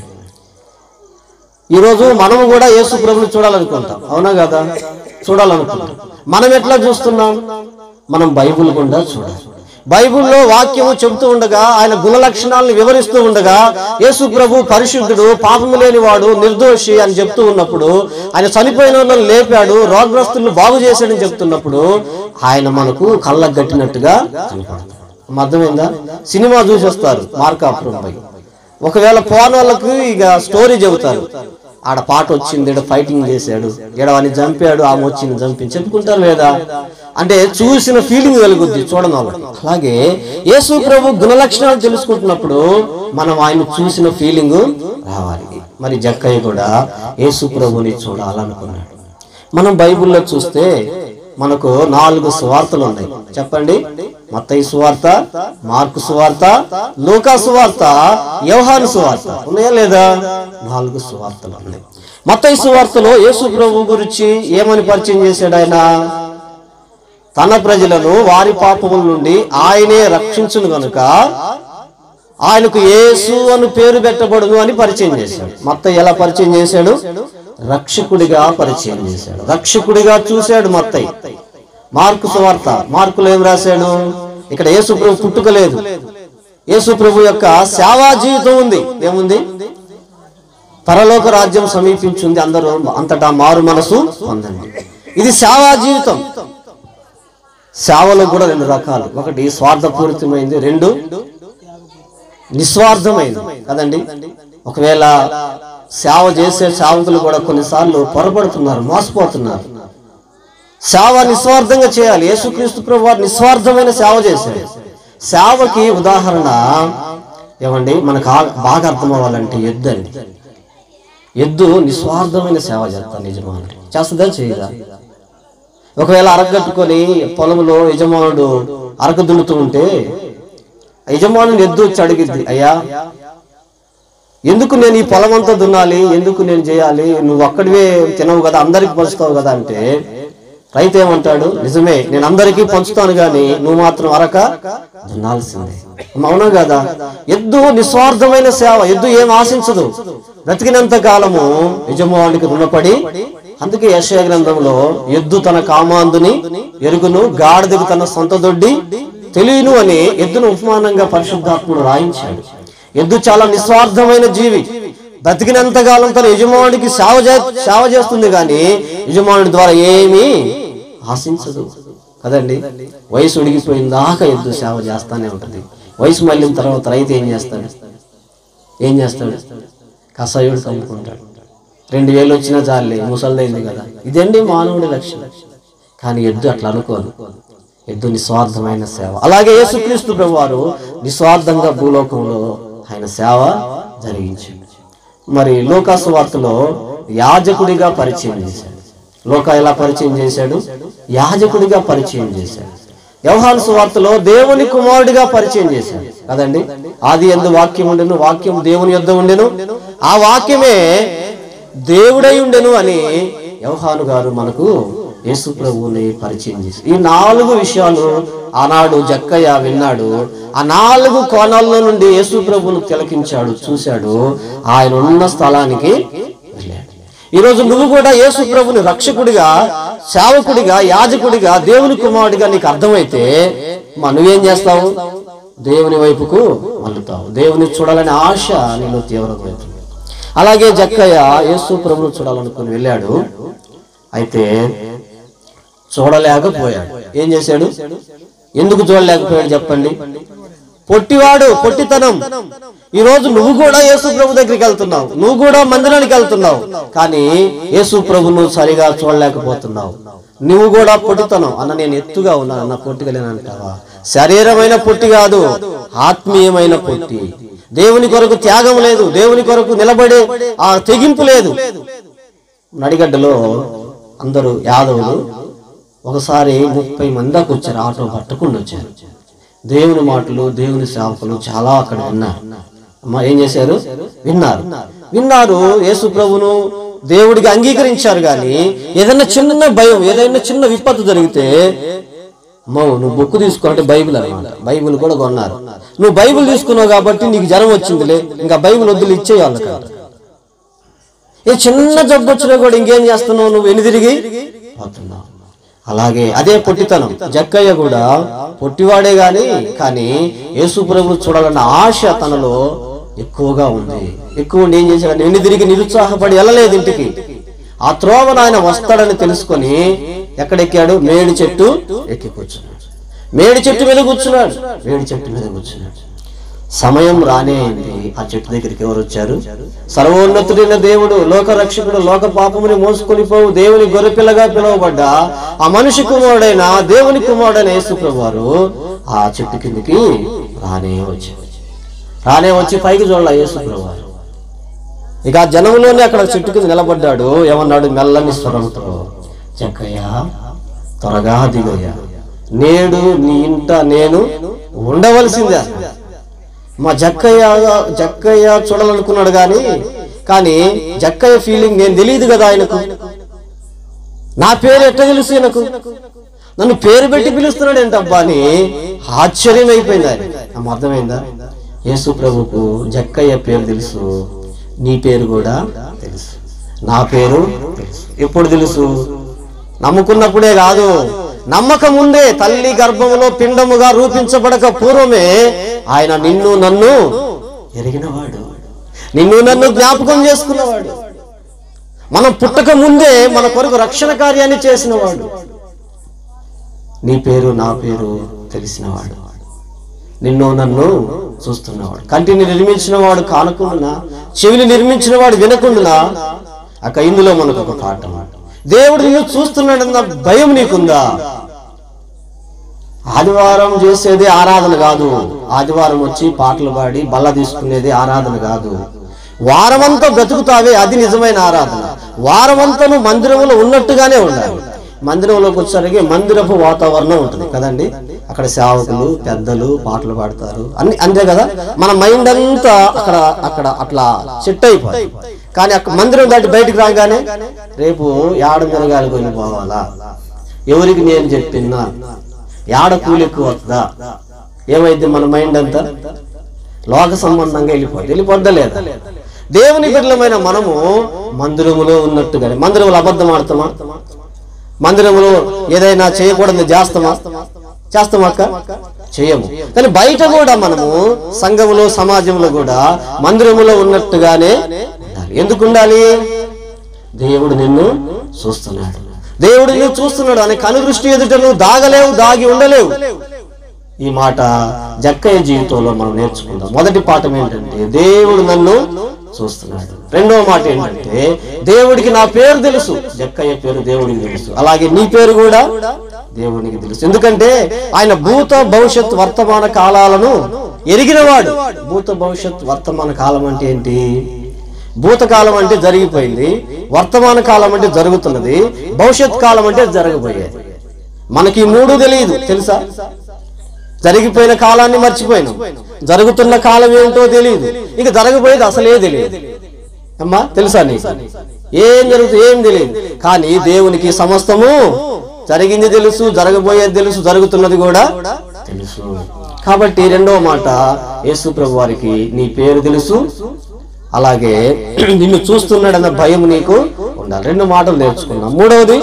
ఈ రోజు మనము కూడా యేసు ప్రభుని చూడాలనుకుంటాం అవునా కదా చూడాలనుకుంటాం మనం ఎట్లా చూస్తున్నాం మనం బైబిల్ గుండా చూడాలి బైబిల్లో వాక్యము చెబుతూ ఉండగా ఆయన గుణ లక్షణాలను వివరిస్తూ ఉండగా యేసు ప్రభు పరిశుద్ధుడు పాపము లేనివాడు నిర్దోషి అని చెప్తూ ఉన్నప్పుడు ఆయన చనిపోయిన వాళ్ళని లేపాడు రోగగ్రస్తులను బాగు చేశాడని చెప్తున్నప్పుడు ఆయన మనకు కళ్ళకు గట్టినట్టుగా కనపడతాడు అర్థమైందా సినిమా చూసేస్తారు మార్కాపురం పై ఒకవేళ పోని వాళ్ళకు ఇక స్టోరీ చెబుతారు ఆడ పాట వచ్చింది ఈడ ఫైటింగ్ చేశాడు ఈడ వాడిని చంపాడు ఆమె వచ్చింది చంపి చెప్పుకుంటారు లేదా అంటే చూసిన ఫీలింగ్ కలుగుద్ది చూడడం వాళ్ళకి అలాగే యేసు ప్రభు గుణలక్షణాలు తెలుసుకుంటున్నప్పుడు మనం ఆయన చూసిన ఫీలింగ్ రావాలి మరి జక్కయ్య కూడా యేసు ప్రభుని చూడాలనుకున్నాడు మనం బైబిల్లో చూస్తే మనకు నాలుగు సువార్తలు ఉన్నాయి చెప్పండి మత్తయి సువార్త మార్కు సువార్త లూకా సువార్త యోహాను సువార్త ఉన్నాయా లేదా నాలుగు సువార్తలు ఉన్నాయి మత్తయి సువార్తలో యేసు ప్రభు గురించి ఏమని పరిచయం చేశాడు ఆయన తన ప్రజలను వారి పాపముల నుండి ఆయనే రక్షించును గనుక ఆయనకు యేసు అని పేరు పెట్టబడును అని పరిచయం చేశాడు మత్త ఎలా పరిచయం చేశాడు రక్షకుడిగా పరిచయం చేశాడు రక్షకుడిగా చూశాడు మత్తయి మార్కు సువార్త మార్కులు ఏం రాశాడు ఇక్కడ యేసు ప్రభు పుట్టుక లేదు యేసు ప్రభు యొక్క సేవా జీవితం ఉంది ఏముంది పరలోక రాజ్యం సమీపించింది అందరూ అంతటా మారు మనసు పొందండి ఇది సేవా జీవితం సేవలు కూడా రెండు రకాలు ఒకటి స్వార్థపూరితమైంది రెండు నిస్వార్థమైంది కదండి ఒకవేళ సేవ చేసే సేవకులు కూడా కొన్నిసార్లు పొరపడుతున్నారు మోసపోతున్నారు సేవ నిస్వార్థంగా చేయాలి యేసుక్రీస్తు ప్రభు వారు నిస్వార్థమైన సేవ చేశాడు సేవకి ఉదాహరణ ఏమండి మనకు ఆ- బాగా అర్థం అవ్వాలంటే ఎద్దు అండి ఎద్దు నిస్వార్థమైన సేవ చేస్తాను యజమానుడు చేస్తుందా చేయదా ఒకవేళ అరగట్టుకొని పొలంలో యజమానుడు అరక దున్నుతూ ఉంటే యజమానుని ఎద్దు వచ్చి అడిగిద్ది అయ్యా ఎందుకు నేను ఈ పొలం అంతా దున్నాలి ఎందుకు నేను చేయాలి నువ్వు ఒక్కడివే తినవు కదా అందరికి పంచుతావు కదా అంటే రైతు ఏమంటాడు నిజమే నేను అందరికీ పంచుతాను గాని నువ్వు మాత్రం అరక దున్నాల్సిందే అవునా కదా ఎద్దు నిస్వార్థమైన సేవ ఎద్దు ఏం ఆశించదు బ్రతికినంత కాలము యజమానికి రుణపడి అందుకే యశయ గ్రంథంలో ఎద్దు తన కామాందుని ఎరుగును గాడిదకు తన సొంత దొడ్డి తెలియను అని ఎద్దును ఉపమానంగా పరిశుద్ధాత్ముడు రాయించాడు ఎద్దు చాలా నిస్వార్థమైన జీవి బ్రతికినంత కాలం తన యజమానుడికి సేవ చే సేవ చేస్తుంది కానీ యజమానుడి ద్వారా ఏమీ ఆశించదు కదండి వయసు ఉడిగిపోయిన దాకా ఎద్దు సేవ చేస్తానే ఉంటది వయసు మళ్ళిన తర్వాత రైతు ఏం చేస్తాడు ఏం చేస్తాడు కషాయుడు కమ్ముకుంటాడు రెండు వేలు వచ్చినా చాలే ముసలిదైంది కదా ఇదండి మానవుడి లక్ష్యం కానీ ఎద్దు అట్లా అనుకోదు ఎద్దు నిస్వార్థమైన సేవ అలాగే యేసుక్రీస్తు ప్రభు వారు నిస్వార్థంగా భూలోకంలో ఆయన సేవ జరిగించాడు మరి లోకాసు వార్తలో యాజకుడిగా పరిచయం చేశాడు లోక ఎలా పరిచయం చేశాడు యాజకుడిగా పరిచయం చేశాడు వ్యవహార సువార్తలో దేవుని కుమారుడిగా పరిచయం చేశాడు కదండి ఆది ఎందు వాక్యం ఉండెను వాక్యం దేవుని యొద్ద ఉండెను ఆ వాక్యమే దేవుడై ఉండెను అని యోహాను గారు మనకు యేసు ప్రభువుని పరిచయం చేశారు ఈ నాలుగు విషయాలు ఆనాడు జక్కయ్య విన్నాడు ఆ నాలుగు కోణాల్లో నుండి యేసు ప్రభువును తిలకించాడు చూశాడు ఆయన ఉన్న స్థలానికి వెళ్ళాడు ఈరోజు నువ్వు కూడా యేసు ప్రభుని రక్షకుడిగా సేవకుడిగా యాజకుడిగా దేవుని కుమారుడిగా నీకు అర్థమైతే మా నువ్వేం చేస్తావు దేవుని వైపుకు మళ్ళుతావు దేవుని చూడాలనే ఆశ నీలో తీవ్రమవుతుంది అలాగే జక్కయ్య యేసు ప్రభును చూడాలనుకుని వెళ్ళాడు అయితే చూడలేకపోయాడు ఏం చేశాడు ఎందుకు చూడలేకపోయాడు చెప్పండి పొట్టివాడు పొట్టితనం ఈ రోజు నువ్వు కూడా యేసు ప్రభు దగ్గరికి వెళ్తున్నావు నువ్వు కూడా మందిరానికి వెళ్తున్నావు కానీ యేసు ప్రభును సరిగా చూడలేకపోతున్నావు నువ్వు కూడా పొట్టితనం అన్న నేను ఎత్తుగా ఉన్నాను అన్న పొట్టిగలేనంటావా శరీరమైన పొట్టి కాదు ఆత్మీయమైన పొట్టి దేవుని కొరకు త్యాగం లేదు దేవుని కొరకు నిలబడే ఆ తెగింపు లేదు నడిగడ్డలో అందరూ యాదవులు ఒకసారి ముప్పై మంది దాకా వచ్చారు ఆటో పట్టుకుని వచ్చారు దేవుని మాటలు దేవుని సేవకులు చాలా అక్కడ విన్నారు అమ్మ ఏం చేశారు విన్నారు విన్నారు యేసు ప్రభును దేవుడికి అంగీకరించారు కానీ ఏదైనా చిన్న భయం ఏదైనా చిన్న విపత్తు జరిగితే అమ్మో నువ్వు బుక్ తీసుకున్నట్టే బైబిల్ అనమాట బైబిల్ కూడా కొన్నారు నువ్వు బైబిల్ తీసుకున్నావు కాబట్టి నీకు జ్వరం వచ్చిందిలే ఇంకా బైబిల్ వద్దులు ఇచ్చేయాలి కాదు ఏ చిన్న జబ్బు వచ్చినా కూడా ఇంకేం చేస్తున్నావు నువ్వు ఎన్ని తిరిగి పోతున్నావు అలాగే అదే పొట్టితనం జక్కయ్య కూడా పొట్టివాడే గాని కానీ యేసు ప్రభువు చూడాలన్న ఆశ తనలో ఎక్కువగా ఉంది ఎక్కువ ఉండి ఏం చేశాడు ఎన్ని తిరిగి నిరుత్సాహపడి వెళ్ళలేదు ఇంటికి ఆ త్రోవన ఆయన వస్తాడని తెలుసుకొని ఎక్కడెక్కాడు మేడి చెట్టు ఎక్కి కూర్చున్నాడు మేడి చెట్టు మీద కూర్చున్నాడు మేడి చెట్టు మీద కూర్చున్నాడు సమయం రానే అయింది ఆ చెట్టు దగ్గరికి ఎవరు వచ్చారు సర్వోన్నతుడైన దేవుడు లోక రక్షకుడు లోక పాపముని మోసుకొని పోవు దేవుని గొర్రెపిల్లగా పిలువబడ్డ ఆ మనిషి కుమారుడైన దేవుని కుమారుడైన యేసుప్రభు వారు ఆ చెట్టు కిందికి రానే వచ్చారు రానే వచ్చి పైకి చూడాల యేసుప్రభు వారు ఇక ఆ జనంలోనే అక్కడ చెట్టు కింద నిలబడ్డాడు ఏమన్నాడు మెల్లని స్వరంతో చెక్కయ్య త్వరగా దిగయ్యా నేడు నీ ఇంట నేను ఉండవలసిందే అన్నాడు. మా జక్కయ్య జక్కయ్య చూడాలనుకున్నాడు కానీ కానీ జక్కయ్య ఫీలింగ్ నేను తెలియదు కదా ఆయనకు నా పేరు ఎట్ట తెలుసు ఆయనకు నన్ను పేరు పెట్టి పిలుస్తున్నాడు ఏంటబ్బా అని ఆశ్చర్యం అయిపోయింది ఆయన ఆమె అర్థమైందా యేసు ప్రభుకు జక్కయ్య పేరు తెలుసు నీ పేరు కూడా తెలుసు నా పేరు తెలుసు ఎప్పుడు తెలుసు నమ్ముకున్నప్పుడే కాదు నమ్మకం ముందే తల్లి గర్భములో పిండముగా రూపించబడక పూర్వమే ఆయన నిన్ను నన్ను ఎరిగినవాడు నిన్ను నన్ను జ్ఞాపకం చేసుకున్నవాడు మనం పుట్టక ముందే మన కొరకు రక్షణ కార్యాన్ని చేసినవాడు నీ పేరు నా పేరు తెలిసినవాడు నిన్ను నన్ను చూస్తున్నవాడు కంటిని నిర్మించిన వాడు కానకుండా చెవిని నిర్మించిన వాడు వినకుండా అక్క ఇందులో మనకు ఒక పాఠం దేవుడు నిన్ను చూస్తున్నాడన్న భయం నీకుందా ఆదివారం చేసేది ఆరాధన కాదు ఆదివారం వచ్చి పాటలు పాడి బల్ల తీసుకునేది ఆరాధన కాదు వారమంతా బ్రతుకుతావే అది నిజమైన ఆరాధన వారమంతా నువ్వు మందిరంలో ఉన్నట్టుగానే ఉండాలి మందిరంలోకి వచ్చేసరికి మందిరపు వాతావరణం ఉంటుంది కదండి అక్కడ సేవకులు పెద్దలు పాటలు పాడతారు అన్ని అంతే కదా మన మైండ్ అంతా అక్కడ అక్కడ అట్లా సెట్ అయిపోయి కానీ అక్కడ మందిరం దాటి బయటికి రాగానే రేపు ఏడ మిరగాలి కొని పోవాలా ఎవరికి నేను చెప్పినా ఏడ కూలి ఎక్కువ వస్తుందా ఏమైంది మన మైండ్ అంతా లోక సంబంధంగా వెళ్ళిపోద్ది వెళ్ళిపోద్దా లేదా దేవుని బిడ్డలమైన మనము మందిరములో ఉన్నట్టుగానే మందిరంలో అబద్ధం ఆడతామా మందిరంలో ఏదైనా చేయకూడదు చేస్తామా చేస్తామా అక్క చేయము కానీ బయట కూడా మనము సంఘములో సమాజంలో కూడా మందిరములో ఉన్నట్టుగానే ఉండాలి ఎందుకు ఉండాలి దేవుడు నిన్ను చూస్తున్నాడు దేవుడు నిన్ను చూస్తున్నాడు అనే కనుదృష్టి ఎదుట నువ్వు దాగలేవు దాగి ఉండలేవు ఈ మాట జక్కయ్య జీవితంలో మనం నేర్చుకుందాం మొదటి పాఠం ఏంటంటే దేవుడు నన్ను చూస్తున్నాడు రెండవ మాట ఏంటంటే దేవుడికి నా పేరు తెలుసు జక్కయ్య పేరు దేవుడికి తెలుసు అలాగే నీ పేరు కూడా దేవునికి తెలుసు ఎందుకంటే ఆయన భూత భవిష్యత్ వర్తమాన కాలాలను ఎరిగినవాడు భూత భవిష్యత్ వర్తమాన కాలం అంటే ఏంటి భూతకాలం అంటే జరిగిపోయింది వర్తమాన కాలం అంటే జరుగుతున్నది భవిష్యత్ కాలం అంటే జరగబోయేది మనకి ఈ మూడు తెలియదు తెలుసా జరిగిపోయిన కాలాన్ని మర్చిపోయినాం జరుగుతున్న కాలం ఏంటో తెలియదు ఇక జరగబోయేది అసలే తెలియదు అమ్మా తెలుసా నీకు ఏం జరుగుతుంది ఏం తెలియదు కానీ దేవునికి సమస్తము జరిగింది తెలుసు జరగబోయేది తెలుసు జరుగుతున్నది కూడా తెలుసు కాబట్టి రెండవ మాట యేసు ప్రభు వారికి నీ పేరు తెలుసు అలాగే నిన్ను చూస్తున్నాడన్న భయం నీకు ఉండాలి రెండు మాటలు నేర్చుకున్నాం మూడవది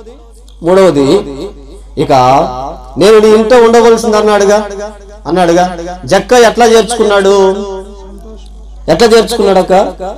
మూడవది ఇక నేను నీ ఇంట ఉండవలసింది అన్నాడుగా అన్నాడుగా జక్క ఎట్లా చేర్చుకున్నాడు ఎట్లా చేర్చుకున్నాడు అక్క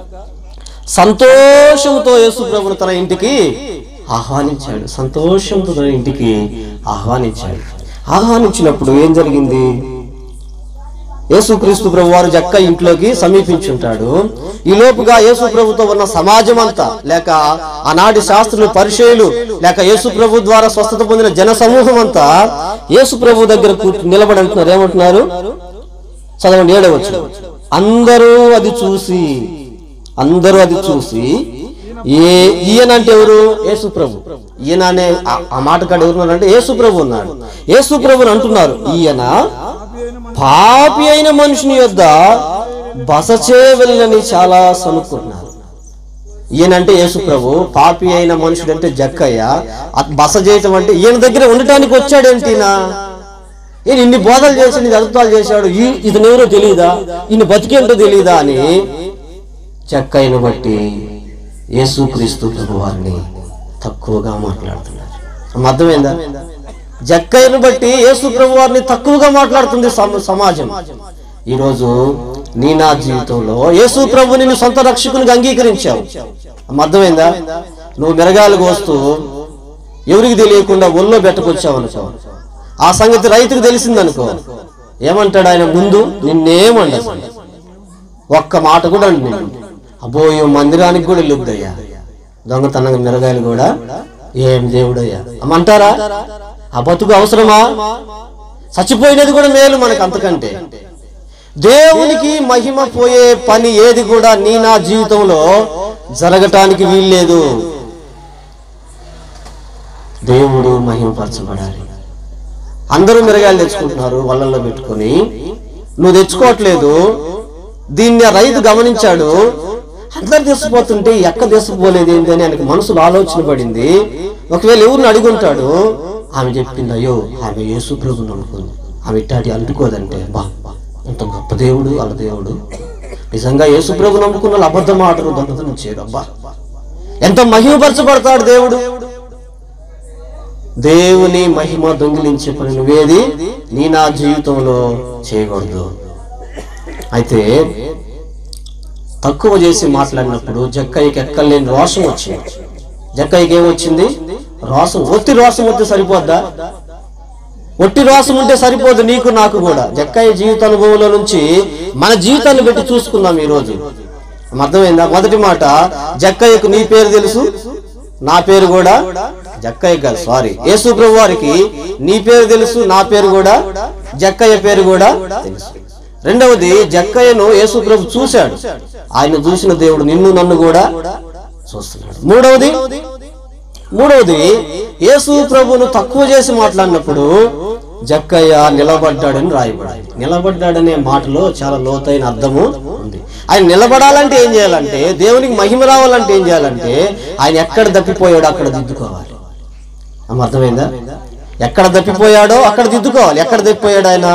సంతోషంతో యేసు ప్రభుని తన ఇంటికి ఆహ్వానించాడు సంతోషంతో తన ఇంటికి ఆహ్వానించాడు ఆహ్వానించినప్పుడు ఏం జరిగింది యేసుక్రీస్తు ప్రభు వారు జక్క ఇంట్లోకి సమీపించుంటాడు ఈ లోపుగా యేసు ప్రభుతో ఉన్న సమాజం అంతా లేక ఆనాటి శాస్త్రులు పరిచయులు లేక యేసు ప్రభు ద్వారా స్వస్థత పొందిన జన సమూహం అంతా యేసు ప్రభు దగ్గర కూర్చు- నిలబడి అంటున్నారు ఏమంటున్నారు చదవండి ఏడవచ్చు అందరూ అది చూసి అందరూ అది చూసి ఏ ఈయన అంటే ఎవరు యేసు ప్రభు ఈయన అనే ఆ- ఆ మాట కాడ ఎవరున్నారంటే యేసు ప్రభు ఉన్నాడు యేసు ప్రభుని అంటున్నారు ఈయన పాపి అయిన మనుషుని యొద్ద బస చేయవలనని చాలా సనుక్కున్నారు ఈయనంటే యేసు ప్రభు పాపి అయిన మనుషుడు అంటే జక్కయ్య అ- బస చేయటం అంటే ఈయన దగ్గర ఉండటానికి వచ్చాడేంటినా ఈయన ఇన్ని బోధలు చేసి ఇన్ని అద్భుతాలు చేశాడు ఈ ఇతను ఎవరో తెలియదా ఇన్ని బతికేంటో తెలియదా అని చెక్కైన బట్టి యేసుక్రీస్తు ప్రభు వారిని తక్కువగా మాట్లాడుతున్నారు అమ్మ అర్థమైందా జక్కయ్యను బట్టి యేసు ప్రభు వారిని తక్కువగా మాట్లాడుతుంది సమ- సమాజం ఈరోజు నీ నా జీవితంలో యేసు ప్రభు నిన్ను సొంత రక్షకునికి అంగీకరించావు అమ్మ అర్థమైందా నువ్వు మిరగాలు కోస్తూ ఎవరికి తెలియకుండా ఒళ్ళో పెట్టుకొచ్చావు అనుకో ఆ సంగతి రైతుకు తెలిసిందనుకో ఏమంటాడు ఆయన ముందు నిన్నేమండదు ఒక్క మాట కూడా అండి నేను అబ్బో ఈ మందిరానికి కూడా వెళ్ళొద్దయ్యా దొంగతనంగా మిరగాయలు కూడా ఏం దేవుడయ్యా అమ్మంటారా ఆ బతుకు అవసరమా చచ్చిపోయినది కూడా మేలు మనకు అంతకంటే దేవునికి మహిమ పోయే పని ఏది కూడా నీ నా జీవితంలో జరగటానికి వీల్లేదు దేవుడు మహిమపరచబడాలి అందరూ మిరగాయలు తెచ్చుకుంటున్నారు వలల్లో పెట్టుకొని నువ్వు తెచ్చుకోవట్లేదు దీన్ని ఆ రైతు గమనించాడు అందరు తీసుకుపోతుంటే ఎక్క తీసుకుపోలేదు ఏంటి అని ఆయనకి మనసులో ఆలోచన పడింది ఒకవేళ ఎవరిని అడుగుంటాడు ఆమె చెప్పింది అయ్యో ఆమె యేసు ప్రభుని అనుకుంది ఆమె ఇట్టాటి అంటుకోదంటే బా ఎంత గొప్ప దేవుడు వాళ్ళ దేవుడు నిజంగా యేసు ప్రభు నమ్ముకున్న వాళ్ళు అబద్ధం ఆటలు దొంగతనం చేయరు అబ్బా ఎంత మహిమపరచబడతాడు దేవుడు దేవుని మహిమ దొంగిలించే పని నువ్వేది నీ నా జీవితంలో చేయకూడదు అయితే తక్కువ చేసి మాట్లాడినప్పుడు జక్కయ్యకి ఎక్కలేని రోషం వచ్చింది జక్కయ్యకి ఏమొచ్చింది రోషం ఒత్తి రోషం వస్తే సరిపోద్దా ఒట్టి రోసం ఉంటే సరిపోదు నీకు నాకు కూడా జక్కయ్య జీవిత అనుభవంలో నుంచి మన జీవితాన్ని పెట్టి చూసుకుందాం ఈ రోజు అర్థమైందా మొదటి మాట జక్కయ్యకు నీ పేరు తెలుసు నా పేరు కూడా జక్కయ్య కాదు సారీ యేసు ప్రభు వారికి నీ పేరు తెలుసు నా పేరు కూడా జక్కయ్య పేరు కూడా తెలుసు రెండవది జక్కయ్యను యేసు ప్రభు చూశాడు ఆయన చూసిన దేవుడు నిన్ను నన్ను కూడా చూస్తున్నాడు మూడవది మూడవది యేసు ప్రభును తక్కువ చేసి మాట్లాడినప్పుడు జక్కయ్య నిలబడ్డాడని రాయబడింది నిలబడ్డాడనే మాటలో చాలా లోతైన అర్థము ఉంది ఆయన నిలబడాలంటే ఏం చేయాలంటే దేవునికి మహిమ రావాలంటే ఏం చేయాలంటే ఆయన ఎక్కడ తప్పిపోయాడో అక్కడ దిద్దుకోవాలి అమ్మ అర్థమైందా ఎక్కడ తప్పిపోయాడో అక్కడ దిద్దుకోవాలి ఎక్కడ తప్పిపోయాడు ఆయన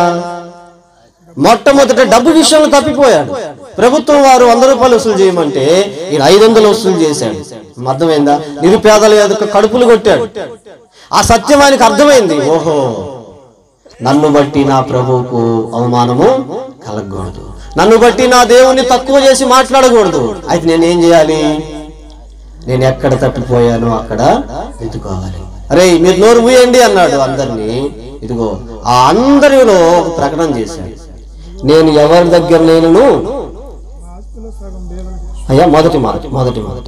మొట్టమొదట డబ్బు విషయంలో తప్పిపోయాడు ప్రభుత్వం వారు వంద రూపాయలు వసూలు చేయమంటే ఈయన ఐదు వందలు వసూలు చేశాడు అర్థమైందా నిరుపేదల ఎదుక కడుపులు కొట్టాడు ఆ సత్యం ఆయనకు అర్థమైంది ఓహో నన్ను బట్టి నా ప్రభువుకు అవమానము కలగకూడదు నన్ను బట్టి నా దేవుణ్ణి తక్కువ చేసి మాట్లాడకూడదు అయితే నేను ఏం చేయాలి నేను ఎక్కడ తప్పిపోయానో అక్కడ ఎత్తుకోవాలి అరే మీరు నోరు మూయండి అన్నాడు అందరినీ ఇదిగో ఆ అందరిలో ఒక ప్రకటన చేశాడు నేను ఎవరి దగ్గర నేను ఆస్తిలో సగం బేదలకి అయ్యా మొదటి మాట మొదటి మాట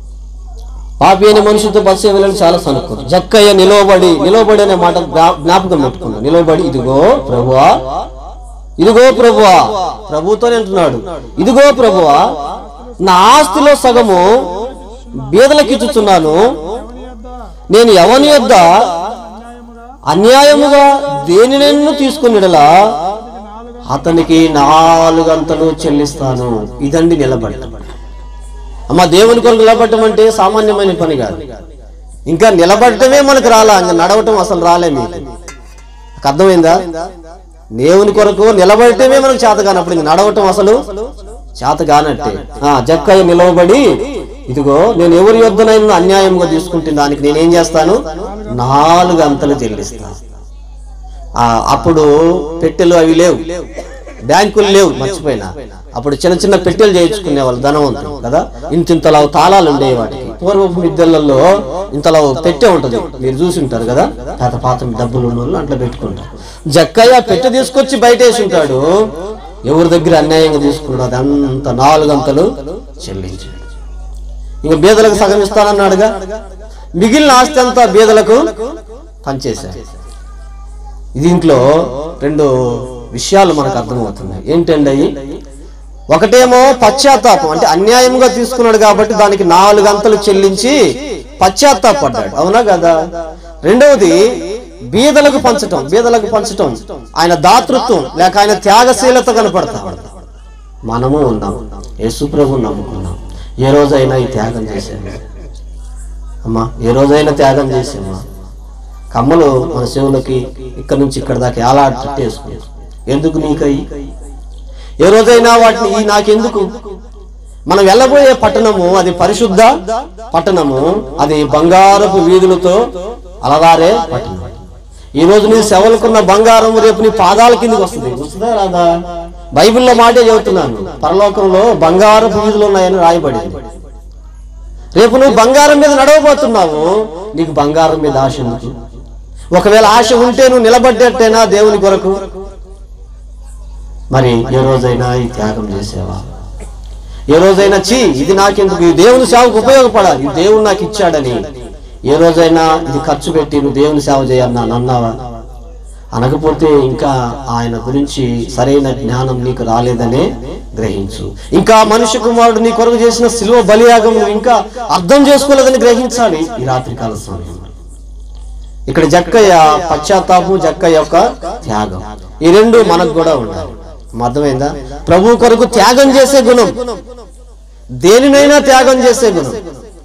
పాపి అనే మనుషులతో బస్సు వెళ్ళని చాలా సనుక్కు జక్కయ్య నిలవబడి నిలవబడి అనే మాట జ్ఞా- జ్ఞాపకం పెట్టుకున్నా నిలవబడి ఇదిగో ప్రభువా ఇదిగో ప్రభువా ప్రభుతోనే అంటున్నాడు ఇదిగో ప్రభువా నా ఆస్తిలో సగము బీదలకు ఇచ్చుచున్నాను ఎవని యొద్ద నేను ఎవని యొద్ద అన్యాయముగా అన్యాయముగా దేనినన్ను తీసుకునిడలా నాలుగు అతనికి నాలుగంతలు చెల్లిస్తాను ఇదండి నిలబడటం అమ్మ దేవుని కొరకు నిలబడటం అంటే సామాన్యమైన పని కాదు ఇంకా నిలబడటమే మనకు రాలా ఇంకా నడవటం అసలు రాలే మీకు నాకు అర్థమైందా దేవుని కొరకు నిలబడటమే మనకు చేత కానప్పుడు ఇంక నడవటం అసలు చేత కానట్టే ఆ జక్కయ్య నిలవబడి ఇదిగో నేను ఎవరి యొద్దనైనా అన్యాయంగా తీసుకుంటే దానికి నేనేం చేస్తాను నాలుగు అంతలు చెల్లిస్తాను ఆ, అప్పుడు పెట్టెలు అవి లేవు బ్యాంకులు లేవు మర్చిపోయినా అప్పుడు చిన్న చిన్న పెట్టెలు చేయించుకునే వాళ్ళు ధనవంతులు కదా ఇంత ఇంతలా తాళాలు ఉండేవి వాటికి పూర్వపు మిద్దెలలో ఇంతలా పెట్టె ఉంటది మీరు చూసి ఉంటారు కదా పాత పాత డబ్బులు ఉన్న వాళ్ళు అట్లా పెట్టుకుంటారు జక్కయ్య పెట్టె తీసుకొచ్చి బయట వేసి ఉంటాడు ఎవరి దగ్గర అన్యాయంగా తీసుకున్నాడు అదంతా నాలుగంతలు చెల్లించాడు ఇంకా బీదలకు సగం ఇస్తానన్నాడుగా మిగిలిన ఆస్తి అంతా బీదలకు పనిచేశాడు దీంట్లో రెండు విషయాలు మనకు అర్థమవుతున్నాయి ఏంటండి అవి ఒకటేమో పశ్చాత్తాపం అంటే అన్యాయంగా తీసుకున్నాడు కాబట్టి దానికి నాలుగు అంతలు చెల్లించి పశ్చాత్తాపడ్డాడు అవునా కదా రెండవది బీదలకు పంచటం బీదలకు పంచటం ఆయన దాతృత్వం లేక ఆయన త్యాగశీలత కనపడతా మనము ఉన్నాం యేసుప్రభు నమ్ముకున్నాం ఏ రోజైనా ఈ త్యాగం చేసాము అమ్మా ఏ రోజైనా త్యాగం చేసామా కమ్మలు మన చెవులకి ఇక్కడ నుంచి ఇక్కడ దాకా ఎలా వేసుకున్నాం ఎందుకు నీకై ఏ రోజైనా వాటిని ఈ నాకెందుకు మనం వెళ్ళబోయే పట్టణము అది పరిశుద్ధ పట్టణము అది బంగారపు వీధులతో అలవారే పట్టణం ఈ రోజు నీ సెవలకున్న బంగారం రేపు నీ పాదాల కిందకి వస్తుంది వస్తుందా రాదా బైబిల్లో మాటే చెబుతున్నాను పరలోకంలో బంగారపు వీధులు ఉన్నాయని రాయబడింది రేపు నువ్వు బంగారం మీద నడవబోతున్నావు నీకు బంగారం మీద ఆశ ఎందుకు ఒకవేళ ఆశ ఉంటే నువ్వు నిలబడ్డట్టేనా దేవుని కొరకు మరి ఏ రోజైనా ఈ త్యాగం చేసేవా ఏ రోజైనా చీ ఇది నాకెందుకు ఈ దేవుని సేవకు ఉపయోగపడాలి ఈ దేవుడు నాకు ఇచ్చాడని ఏ రోజైనా ఇది ఖర్చు పెట్టి నువ్వు దేవుని సేవ చేయాలన్నా అన్నావా అనకపోతే ఇంకా ఆయన గురించి సరైన జ్ఞానం నీకు రాలేదనే గ్రహించు ఇంకా మనుష్య కుమారుడు నీ కొరకు చేసిన శిలువ బలియాగం నువ్వు ఇంకా అర్థం చేసుకోలేదని గ్రహించాలి ఈ రాత్రికాల సమయంలో ఇక్కడ జక్కయ్య పశ్చాత్తాపం జక్కయ్య యొక్క త్యాగం ఈ రెండు మనకు కూడా ఉండాలి అర్థమైందా ప్రభు కొరకు త్యాగం చేసే గుణం దేనినైనా త్యాగం చేసే గుణం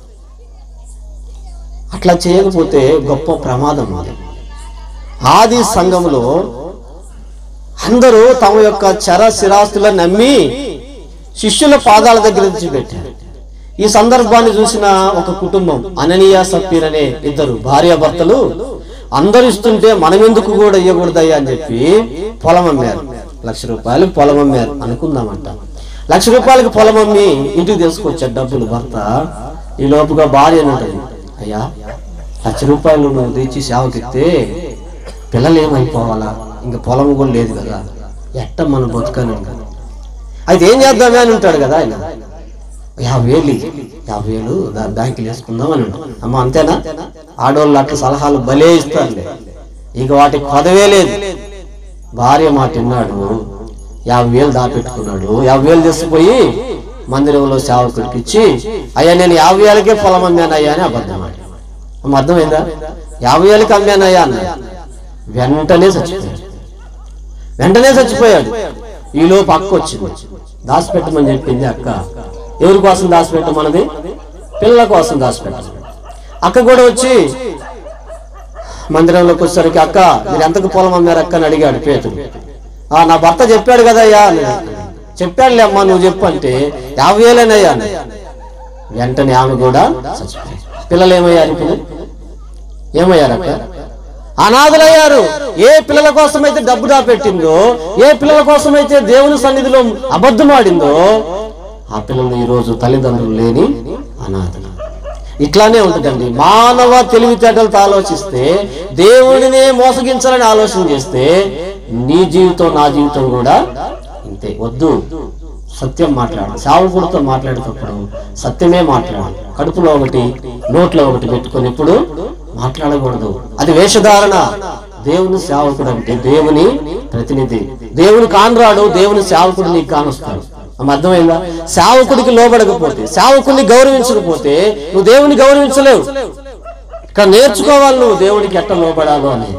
అట్లా చేయకపోతే గొప్ప ప్రమాదం అది ఆది సంఘంలో అందరూ తమ యొక్క చర స్థిరాస్తులను నమ్మి శిష్యుల పాదాల దగ్గర నుంచి పెట్టారు ఈ సందర్భాన్ని చూసిన ఒక కుటుంబం అననీయ సప్పీర్ అనే ఇద్దరు భార్యాభర్తలు అందరు ఇస్తుంటే మనం ఎందుకు కూడా ఇవ్వకూడదయ్యా అని చెప్పి పొలం అమ్మారు లక్ష రూపాయలు పొలం అమ్మారు అనుకుందామంట లక్ష రూపాయలకి పొలం అమ్మి ఇంటికి తీసుకొచ్చాడు డబ్బులు భర్త ఈ లోపుగా భార్య అని ఉంటుంది అయ్యా లక్ష రూపాయలు నువ్వు తెచ్చి సేవకిస్తే పిల్లలు ఏమైపోవాలా ఇంకా పొలం కూడా లేదు కదా ఎట్ట మనం బతుకని అయితే ఏం చేద్దామే అని ఉంటాడు కదా ఆయన యాభై వేలు ఇయ్యి. యాభై వేలు దాని బ్యాంకులు వేసుకుందాం అని ఉంటాడు అమ్మ అంతేనా ఆడవాళ్ళు అట్లా సలహాలు భలే ఇస్తారులే ఇక వాటికి పదవే లేదు భార్య మాట విన్నాడు యాభై వేలు దాపెట్టుకున్నాడు యాభై వేలు తీసుకుపోయి మందిరంలో సేవకుడికి ఇచ్చి అయ్యా నేను యాభై వేలకే పొలం అమ్మానయ్యా అని అబద్ధం ఆడాడు. అమ్మ అర్థమైందా యాభై వేలకి అమ్మానయ్యా అన్న వెంటనే చచ్చిపోయాడు వెంటనే చచ్చిపోయాడు ఈలోపు అక్క వచ్చింది దాచిపెట్టమని చెప్పింది అక్క ఎవరి కోసం దాచిపెట్టమన్నది పిల్లల కోసం దాచిపెట్టమని అక్క కూడా వచ్చి మందిరంలోకి వచ్చేసరికి అక్క మీరు ఎంతకు పొలం అమ్మారు అక్క అని అడిగాడు పేతుడు ఆ నా భర్త చెప్పాడు కదా అయ్యా అన్నాడు. చెప్పాడులే అమ్మా నువ్వు చెప్పు అంటే యాభై వేలేనయ్యా అన్నాడు. వెంటనే ఆమె కూడా చచ్చిపోయింది పిల్లలు ఏమయ్యారు ఇప్పుడు ఏమయ్యారు అక్క అనాథలయ్యారు ఏ పిల్లల కోసమైతే డబ్బు దాపెట్టిందో ఏ పిల్లల కోసమైతే దేవుని సన్నిధిలో అబద్ధమాడిందో ఆ పిల్లలు ఈ రోజు తల్లిదండ్రులు లేని అనాథలు ఇట్లానే ఉంటుందండి మానవ తెలివితేటలతో ఆలోచిస్తే దేవుడినే మోసగించాలని ఆలోచన చేస్తే నీ జీవితం నా జీవితం కూడా ఇంతే వద్దు సత్యం మాట్లాడు సావుకుడితో మాట్లాడేటప్పుడు సత్యమే మాట్లాడాలి కడుపులో ఒకటి నోట్లో ఒకటి పెట్టుకొని ఎప్పుడు మాట్లాడకూడదు అది వేషధారణ దేవుని సేవకుడు అంటే దేవుని ప్రతినిధి దేవుని కానరాడు దేవుని సేవకుడు నీకు కానొస్తాడు అమ్మ అర్థమైందా సేవకుడికి లోబడకపోతే సేవకుడిని గౌరవించకపోతే నువ్వు దేవుని గౌరవించలేవు ఇక్కడ నేర్చుకోవాలి నువ్వు దేవుడికి ఎట్ట లోబడాలో అని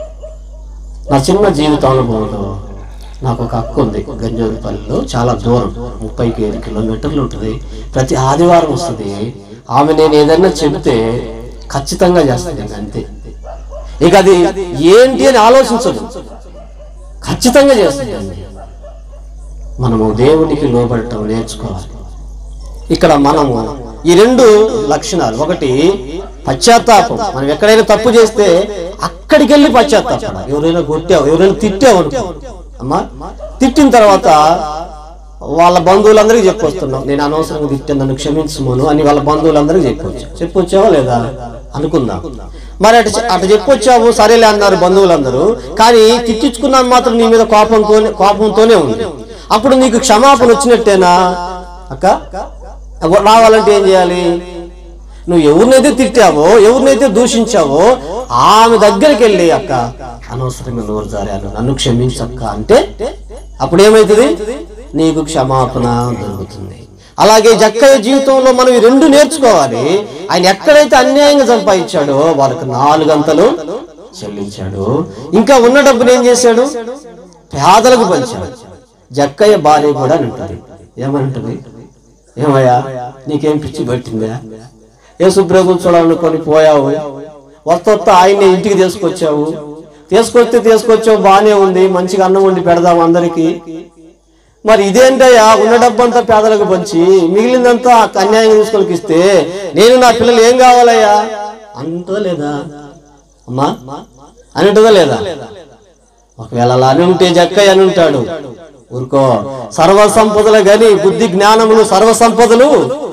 నా చిన్న జీవిత అనుభవంలో నాకు ఒక అక్క ఉంది గంజూరిపల్లిలో చాలా దూరం ముప్పైకి ఐదు కిలోమీటర్లు ఉంటుంది ప్రతి ఆదివారం వస్తుంది ఆమె నేను ఏదైనా చెబితే ఖచ్చితంగా చేస్తుంది ఇంక అంతే ఇక అది ఏంటి అని ఆలోచించదు ఖచ్చితంగా చేస్తుంది అండి మనము దేవునికి లోబడటం నేర్చుకోవాలి ఇక్కడ మనము ఈ రెండు లక్షణాలు ఒకటి పశ్చాత్తాపం మనం ఎక్కడైనా తప్పు చేస్తే అక్కడికి వెళ్ళి పశ్చాత్తాపం ఎవరైనా కొట్టావు ఎవరైనా తిట్టావు అనుకో అమ్మా తిట్టిన తర్వాత వాళ్ళ బంధువులందరికీ చెప్పొస్తున్నాం నేను అనవసరంగా తిట్టాను నన్ను క్షమించమను అని వాళ్ళ బంధువులందరికీ చెప్పొచ్చు చెప్పొచ్చావా లేదా అనుకుందాం మరి అటు అటు చెప్పొచ్చావు సరేలే అన్నారు బంధువులందరూ కానీ తిట్టించుకున్నాను మాత్రం నీ మీద కోపంతోనే కోపంతోనే ఉంది అప్పుడు నీకు క్షమాపణ వచ్చినట్టేనా అక్క రావాలంటే ఏం చేయాలి నువ్వు ఎవరినైతే తిట్టావో ఎవరినైతే దూషించావో ఆమె దగ్గరికి వెళ్ళి అక్క అనవసరంగా నోరు జారాను నన్ను క్షమించక్క అంటే అప్పుడు ఏమైతుంది నీకు క్షమాపణ దొరుకుతుంది అలాగే జక్కయ్య జీవితంలో మనం ఈ రెండు నేర్చుకోవాలి ఆయన ఎక్కడైతే అన్యాయంగా సంపాదించాడో వాళ్ళకి నాలుగంతలు చెల్లించాడు ఇంకా ఉన్న డబ్బుని ఏం చేశాడు పేదలకు పంచాడు జక్కయ్య భార్య కూడా అని ఉంటుంది ఏమంటుంది ఏమయ్యా నీకేం పిచ్చి పట్టిందా యేసు ప్రభు చూడాలనుకొని పోయావు వస్త వస్త ఆయన్ని ఇంటికి తీసుకొచ్చావు తీసుకొస్తే తీసుకొచ్చావు బానే ఉంది మంచిగా అన్నం వండి పెడదాం అందరికి మరి ఇదేంటయ్యా ఉన్న డబ్బంతా పేదలకు పంచి మిగిలిందంతా అన్యాయంగా తీసుకొని ఇస్తే నేను నా పిల్లలు ఏం కావాలయ్యా అంటదా లేదా అమ్మా అని ఉంటుందా లేదా ఒకవేళ అలా అని ఉంటే జక్కయ్య అని ఉంటాడు ఊరుకో సర్వ సంపదలు గని బుద్ధి జ్ఞానములు సర్వ సంపదలు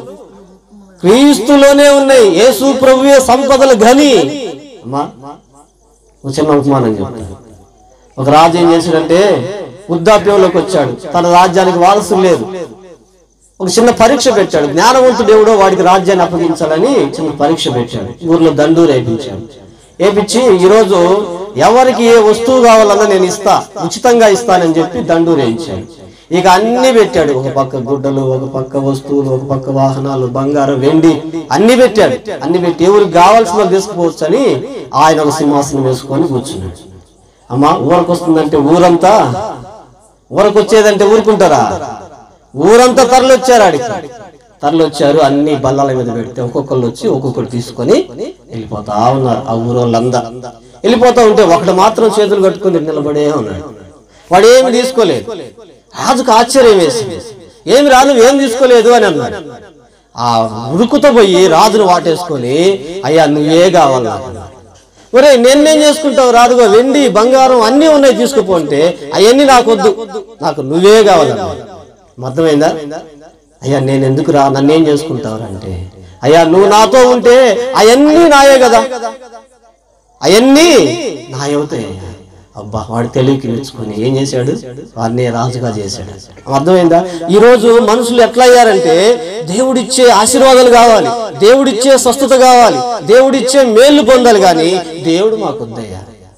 క్రీస్తులోనే ఉన్నాయి యేసు ప్రభువే సంపదలు గని అమ్మా ఒక చిన్న ఉపమానం చెప్తాను ఒక రాజు ఏం చేశాడంటే వృద్ధాప్యంలోకి వచ్చాడు తన రాజ్యానికి వారసులు లేదు ఒక చిన్న పరీక్ష పెట్టాడు జ్ఞానవంతుడు దేవుడో వాడికి రాజ్యాన్ని అప్పగించాలని చిన్న పరీక్ష పెట్టాడు ఊర్లో దండూరు వేయించాడు వేపించి ఈరోజు ఎవరికి ఏ వస్తువు కావాలన్నా నేను ఇస్తా ఉచితంగా ఇస్తానని చెప్పి దండూరు వేయించాడు ఇక అన్ని పెట్టాడు ఒక పక్క గుడ్డలు ఒక పక్క వస్తువులు ఒక పక్క వాహనాలు బంగారం వెండి అన్ని పెట్టాడు అన్ని పెట్టి ఎవరికి కావాల్సిన తీసుకుపోవచ్చు అని ఆయన ఒక సింహాసనం వేసుకొని కూర్చున్నాడు అమ్మా ఊరకు వస్తుందంటే ఊరంతా ఊరకు వచ్చేదంటే ఊరుకుంటారా ఊరంతా తరలొచ్చారు ఆడికి తరలొచ్చారు అన్ని బల్లల మీద పెడితే ఒక్కొక్కళ్ళు వచ్చి ఒక్కొక్కరు తీసుకొని వెళ్ళిపోతా ఉన్నారు ఆ ఊరోళ్ళందా వెళ్ళిపోతా ఉంటే ఒకడు మాత్రం చేతులు కట్టుకొని నిలబడే ఉన్నాడు వాడు ఏమి తీసుకోలేదు రాజుకు ఆశ్చర్యం వేసింది ఏమి రాను ఏం తీసుకోలేదు అని అన్నాడు ఆ ఉరుకుతో పోయి రాజును వాటేసుకొని అయ్యా నువ్వే కావాలి నాకు అన్నాడు. ఒరే నేనేం చేసుకుంటావు రాదుగో వెండి బంగారం అన్నీ ఉన్నాయి తీసుకుపోంటే అవన్నీ నాకు వద్దు నాకు నువ్వే కావాలన్నాడు అర్థమైందా అయ్యా నేను ఎందుకు రా నన్నేం చేసుకుంటావు అంటే అయ్యా నువ్వు నాతో ఉంటే అవన్నీ నాయే కదా అవన్నీ నా అవుతాయ్యా అబ్బా వాడు తెలివికి మెచ్చుకొని ఏం చేశాడు వాడిని రాజుగా చేశాడు అర్థమైందా ఈ రోజు మనుషులు ఎట్లా అయ్యారంటే దేవుడిచ్చే ఆశీర్వాదాలు కావాలి దేవుడిచ్చే స్వస్థత కావాలి దేవుడిచ్చే మేలు పొందాలి కానీ దేవుడు మాకు వద్దయ్యా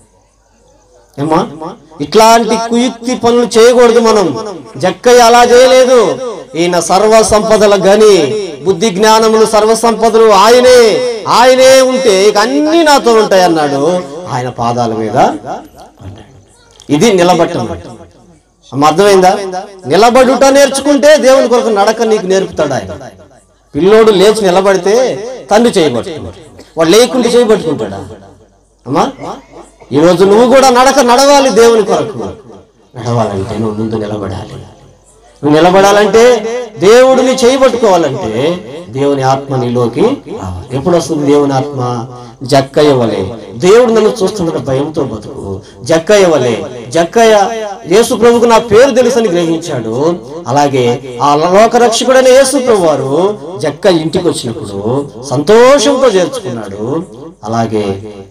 ఏమా ఇట్లాంటి కుయుక్తి పనులు చేయకూడదు మనం జక్కయ్య అలా చేయలేదు ఈయన సర్వ సంపదల గని బుద్ధి జ్ఞానములు సర్వ సంపదలు ఆయనే ఆయనే ఉంటే ఇక అన్ని నాతో ఉంటాయి అన్నాడు ఆయన పాదాల మీద పడ్డాడు. ఇది నిలబట్టం అమ్మ అర్థమైందా నిలబడుట నేర్చుకుంటే దేవుని కొరకు నడక నీకు నేర్పుతాడు ఆయన పిల్లోడు లేచి నిలబడితే తండ్రి చేయబట్టుకుంటాడు వాడు లేకుంటే చేయబట్టుకుంటాడా అమ్మా ఈ రోజు నువ్వు కూడా నడక నడవాలి దేవుని కొరకు నడవాలంటే నువ్వు ముందు నిలబడాలి నువ్వు నిలబడాలంటే దేవుడిని చేయబట్టుకోవాలంటే దేవుని ఆత్మ నీలోకి రావాలి ఎప్పుడు వస్తుంది దేవుని ఆత్మ జక్కయ్య వలె దేవుడు నన్ను చూస్తున్న భయంతో బతుకు జక్కయ్య వలె జక్కయ్య యేసు ప్రభుకు నా పేరు తెలుసని గ్రహించాడు అలాగే ఆ లోక రక్షకుడైన యేసు ప్రభు వారు జక్క ఇంటికి వచ్చినప్పుడు సంతోషంతో చేర్చుకున్నాడు అలాగే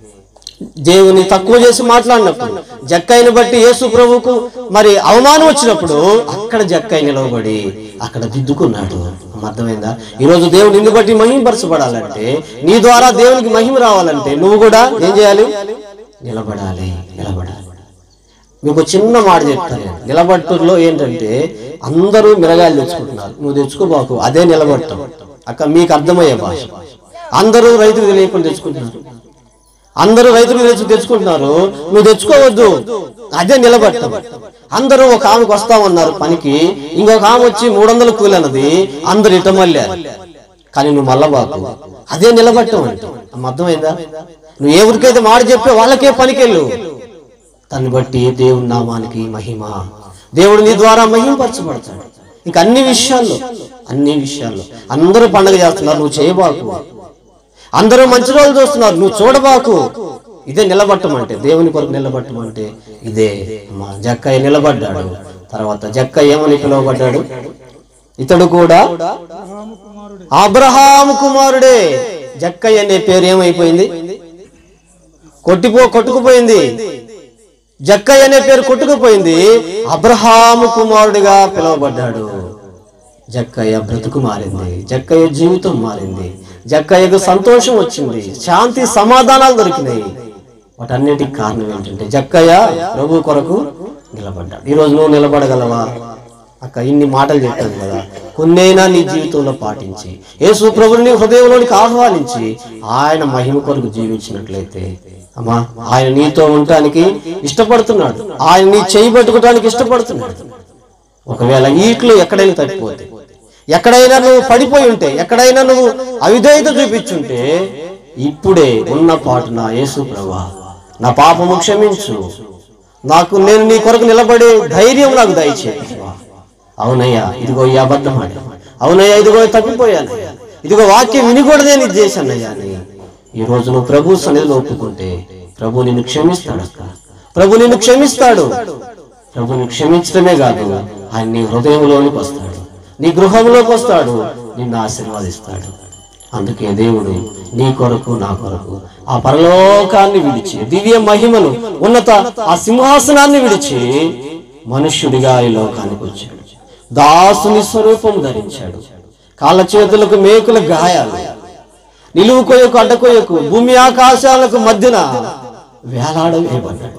దేవుని తక్కువ చేసి మాట్లాడినప్పుడు జక్కైని బట్టి యేసు ప్రభుకు మరి అవమానం వచ్చినప్పుడు అక్కడ జక్కై నిలవబడి అక్కడ దిద్దుకున్నాడు అర్థమైందా ఈ రోజు దేవుడు నిన్ను బట్టి మహింపరచబడాలంటే నీ ద్వారా దేవునికి మహిమ రావాలంటే నువ్వు కూడా ఏం చేయాలి నిలబడాలి నిలబడాలి మీకు ఒక చిన్న మాట చెప్తాను నేను. నిలబట్టులో ఏంటంటే అందరూ మిరగాయలు తెచ్చుకుంటున్నారు నువ్వు తెచ్చుకోబాకు అదే నిలబడటం అక్క మీకు అర్థమయ్యే భాష అందరూ రైతులు తెలియకుండా తెచ్చుకుంటున్నారు అందరూ రైతులు తెచ్చు తెచ్చుకుంటున్నారు నువ్వు తెచ్చుకోవద్దు అదే నిలబడటం అందరూ ఒక ఆమెకు వస్తామన్నారు పనికి ఇంకొక ఆమె వచ్చి మూడు వందలు కూలి అన్నది అందరు ఇట మళ్ళారు కానీ నువ్వు మల్లబాకు అదే నిలబడటం అంటే అమ్మ అర్థమైందా నువ్వు ఏ ఊరికైతే మాట చెప్పే వాళ్ళకే పనికెళ్ళు దాన్ని బట్టి దేవుని నామానికి మహిమ దేవుడు నీ ద్వారా మహిమపరచబడతాడు ఇంక అన్ని విషయాల్లో అన్ని విషయాల్లో అందరూ పండగ చేస్తున్నారు నువ్వు చేయబాకు అందరూ మంచి రోజులు చూస్తున్నారు నువ్వు చూడబాకు ఇదే నిలబట్టమంటే దేవుని కొరకు నిలబట్టమంటే ఇదే మా జక్కయ్య నిలబడ్డాడు తర్వాత జక్క ఏమని పిలువబడ్డాడు ఇతడు కూడా అబ్రహాము కుమారుడే అబ్రహాము కుమారుడే జక్కయ్య అనే పేరు ఏమైపోయింది కొట్టిపో కొట్టుకుపోయింది జక్కయ్య అనే పేరు కొట్టుకుపోయింది అబ్రహాము కుమారుడిగా పిలువబడ్డాడు జక్కయ్య బ్రతుకు మారింది జక్కయ్య జీవితం మారింది జక్కయ్యకు సంతోషం వచ్చింది శాంతి సమాధానాలు దొరికినాయి వాటన్నిటికి కారణం ఏంటంటే జక్కయ్య ప్రభు కొరకు నిలబడ్డాడు ఈరోజు నువ్వు నిలబడగలవా అక్క ఇన్ని మాటలు చెప్పాను కదా కొన్నైనా నీ జీవితంలో పాటించి యేసు ప్రభుని హృదయంలోనికి ఆహ్వానించి ఆయన మహిమ కొరకు జీవించినట్లయితే అమ్మా ఆయన నీతో ఉండటానికి ఇష్టపడుతున్నాడు ఆయన నీ చేయి పట్టుకోవడానికి ఇష్టపడుతున్నాడు ఒకవేళ ఈట్లో ఎక్కడైనా తప్పిపోతే ఎక్కడైనా నువ్వు పడిపోయి ఉంటే ఎక్కడైనా నువ్వు అవిధేయత చూపించుంటే ఇప్పుడే ఉన్న పాటున యేసు ప్రభా నా పాపము క్షమించు నాకు నేను నీ కొరకు నిలబడే ధైర్యం నాకు దయచేయి అవునయ్యా ఇదిగో ఈ అబద్ధం ఆడా అవునయ్యా ఇదిగో తప్పిపోయానయ్యా ఇదిగో వాక్యం విని కూడా నేను ఇది చేశానయ్యా అని ఈ రోజు నువ్వు ప్రభు సన్నిధిలో ఒప్పుకుంటే ప్రభు నిన్ను క్షమిస్తాడు అక్క ప్రభు నిన్ను క్షమిస్తాడు ప్రభుని క్షమించడమే కాదు ఆయన నీ హృదయంలోనికి వస్తాడు నీ గృహంలోకి వస్తాడు నిన్ను ఆశీర్వదిస్తాడు అందుకే దేవుడు నీ కొరకు నా కొరకు ఆ పరలోకాన్ని విడిచి దివ్య మహిమను ఉన్నత ఆ సింహాసనాన్ని విడిచి మనుష్యుడిగా ఈ లోకానికి వచ్చాడు దాసుని స్వరూపం ధరించాడు కాళ్ళ చేతులకు మేకుల గాయాలు నిలువు కొయ్యకు అడ్డకొయ్యకు భూమి ఆకాశాలకు మధ్యన వేలాడవేయబడ్డాడు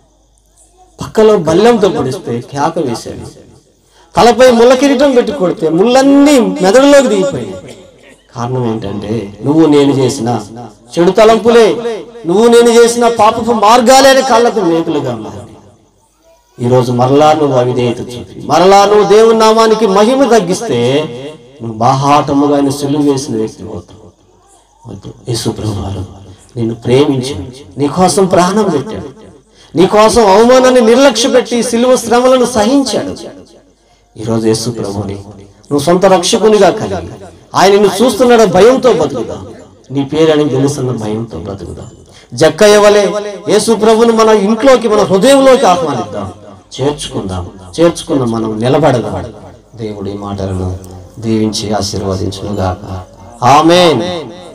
పక్కలో బల్లెంతో పొడిస్తే కేక వేశాడు తలపై ముళ్ళ కిరీటం పెట్టి కొడితే ముళ్ళన్నీ మెదడులోకి దిగిపోయాయి కారణం ఏంటంటే నువ్వు నేను చేసిన చెడు తలంపులే నువ్వు నేను చేసిన పాపపు మార్గాలే కాళ్ళకు మేకులుగా మారి ఈరోజు మరలా నువ్వు అవిధేయత చూపి మరలా నువ్వు దేవుని నామానికి మహిమ తగ్గిస్తే నువ్వు బాహాటముగా ఆయన సిలువ వేసిన వ్యక్తి అవుతావు వద్దు యేసు ప్రభువారు నిన్ను ప్రేమించి నీ కోసం ప్రాణం పెట్టాడు నీ కోసం అవమానాన్ని నిర్లక్ష్య పెట్టి సిలువ శ్రమలను సహించాడు ఈరోజు యేసు ప్రభుని నువ్వు సొంత రక్షకునిగా కలిగి ఆయన నిన్ను చూస్తున్నాడు భయంతో బతుకుదా నీ పేరని తెలుస్తున్న భయంతో బతుకుదా జక్కయ్య వలె యేసు ప్రభుని మన ఇంట్లోకి మన హృదయంలోకి ఆహ్వానిద్దాం చేర్చుకుందాం చేర్చుకున్న మనం నిలబడదాం దేవుడి మాటలను దీవించి ఆశీర్వదించునుగాక ఆమేన్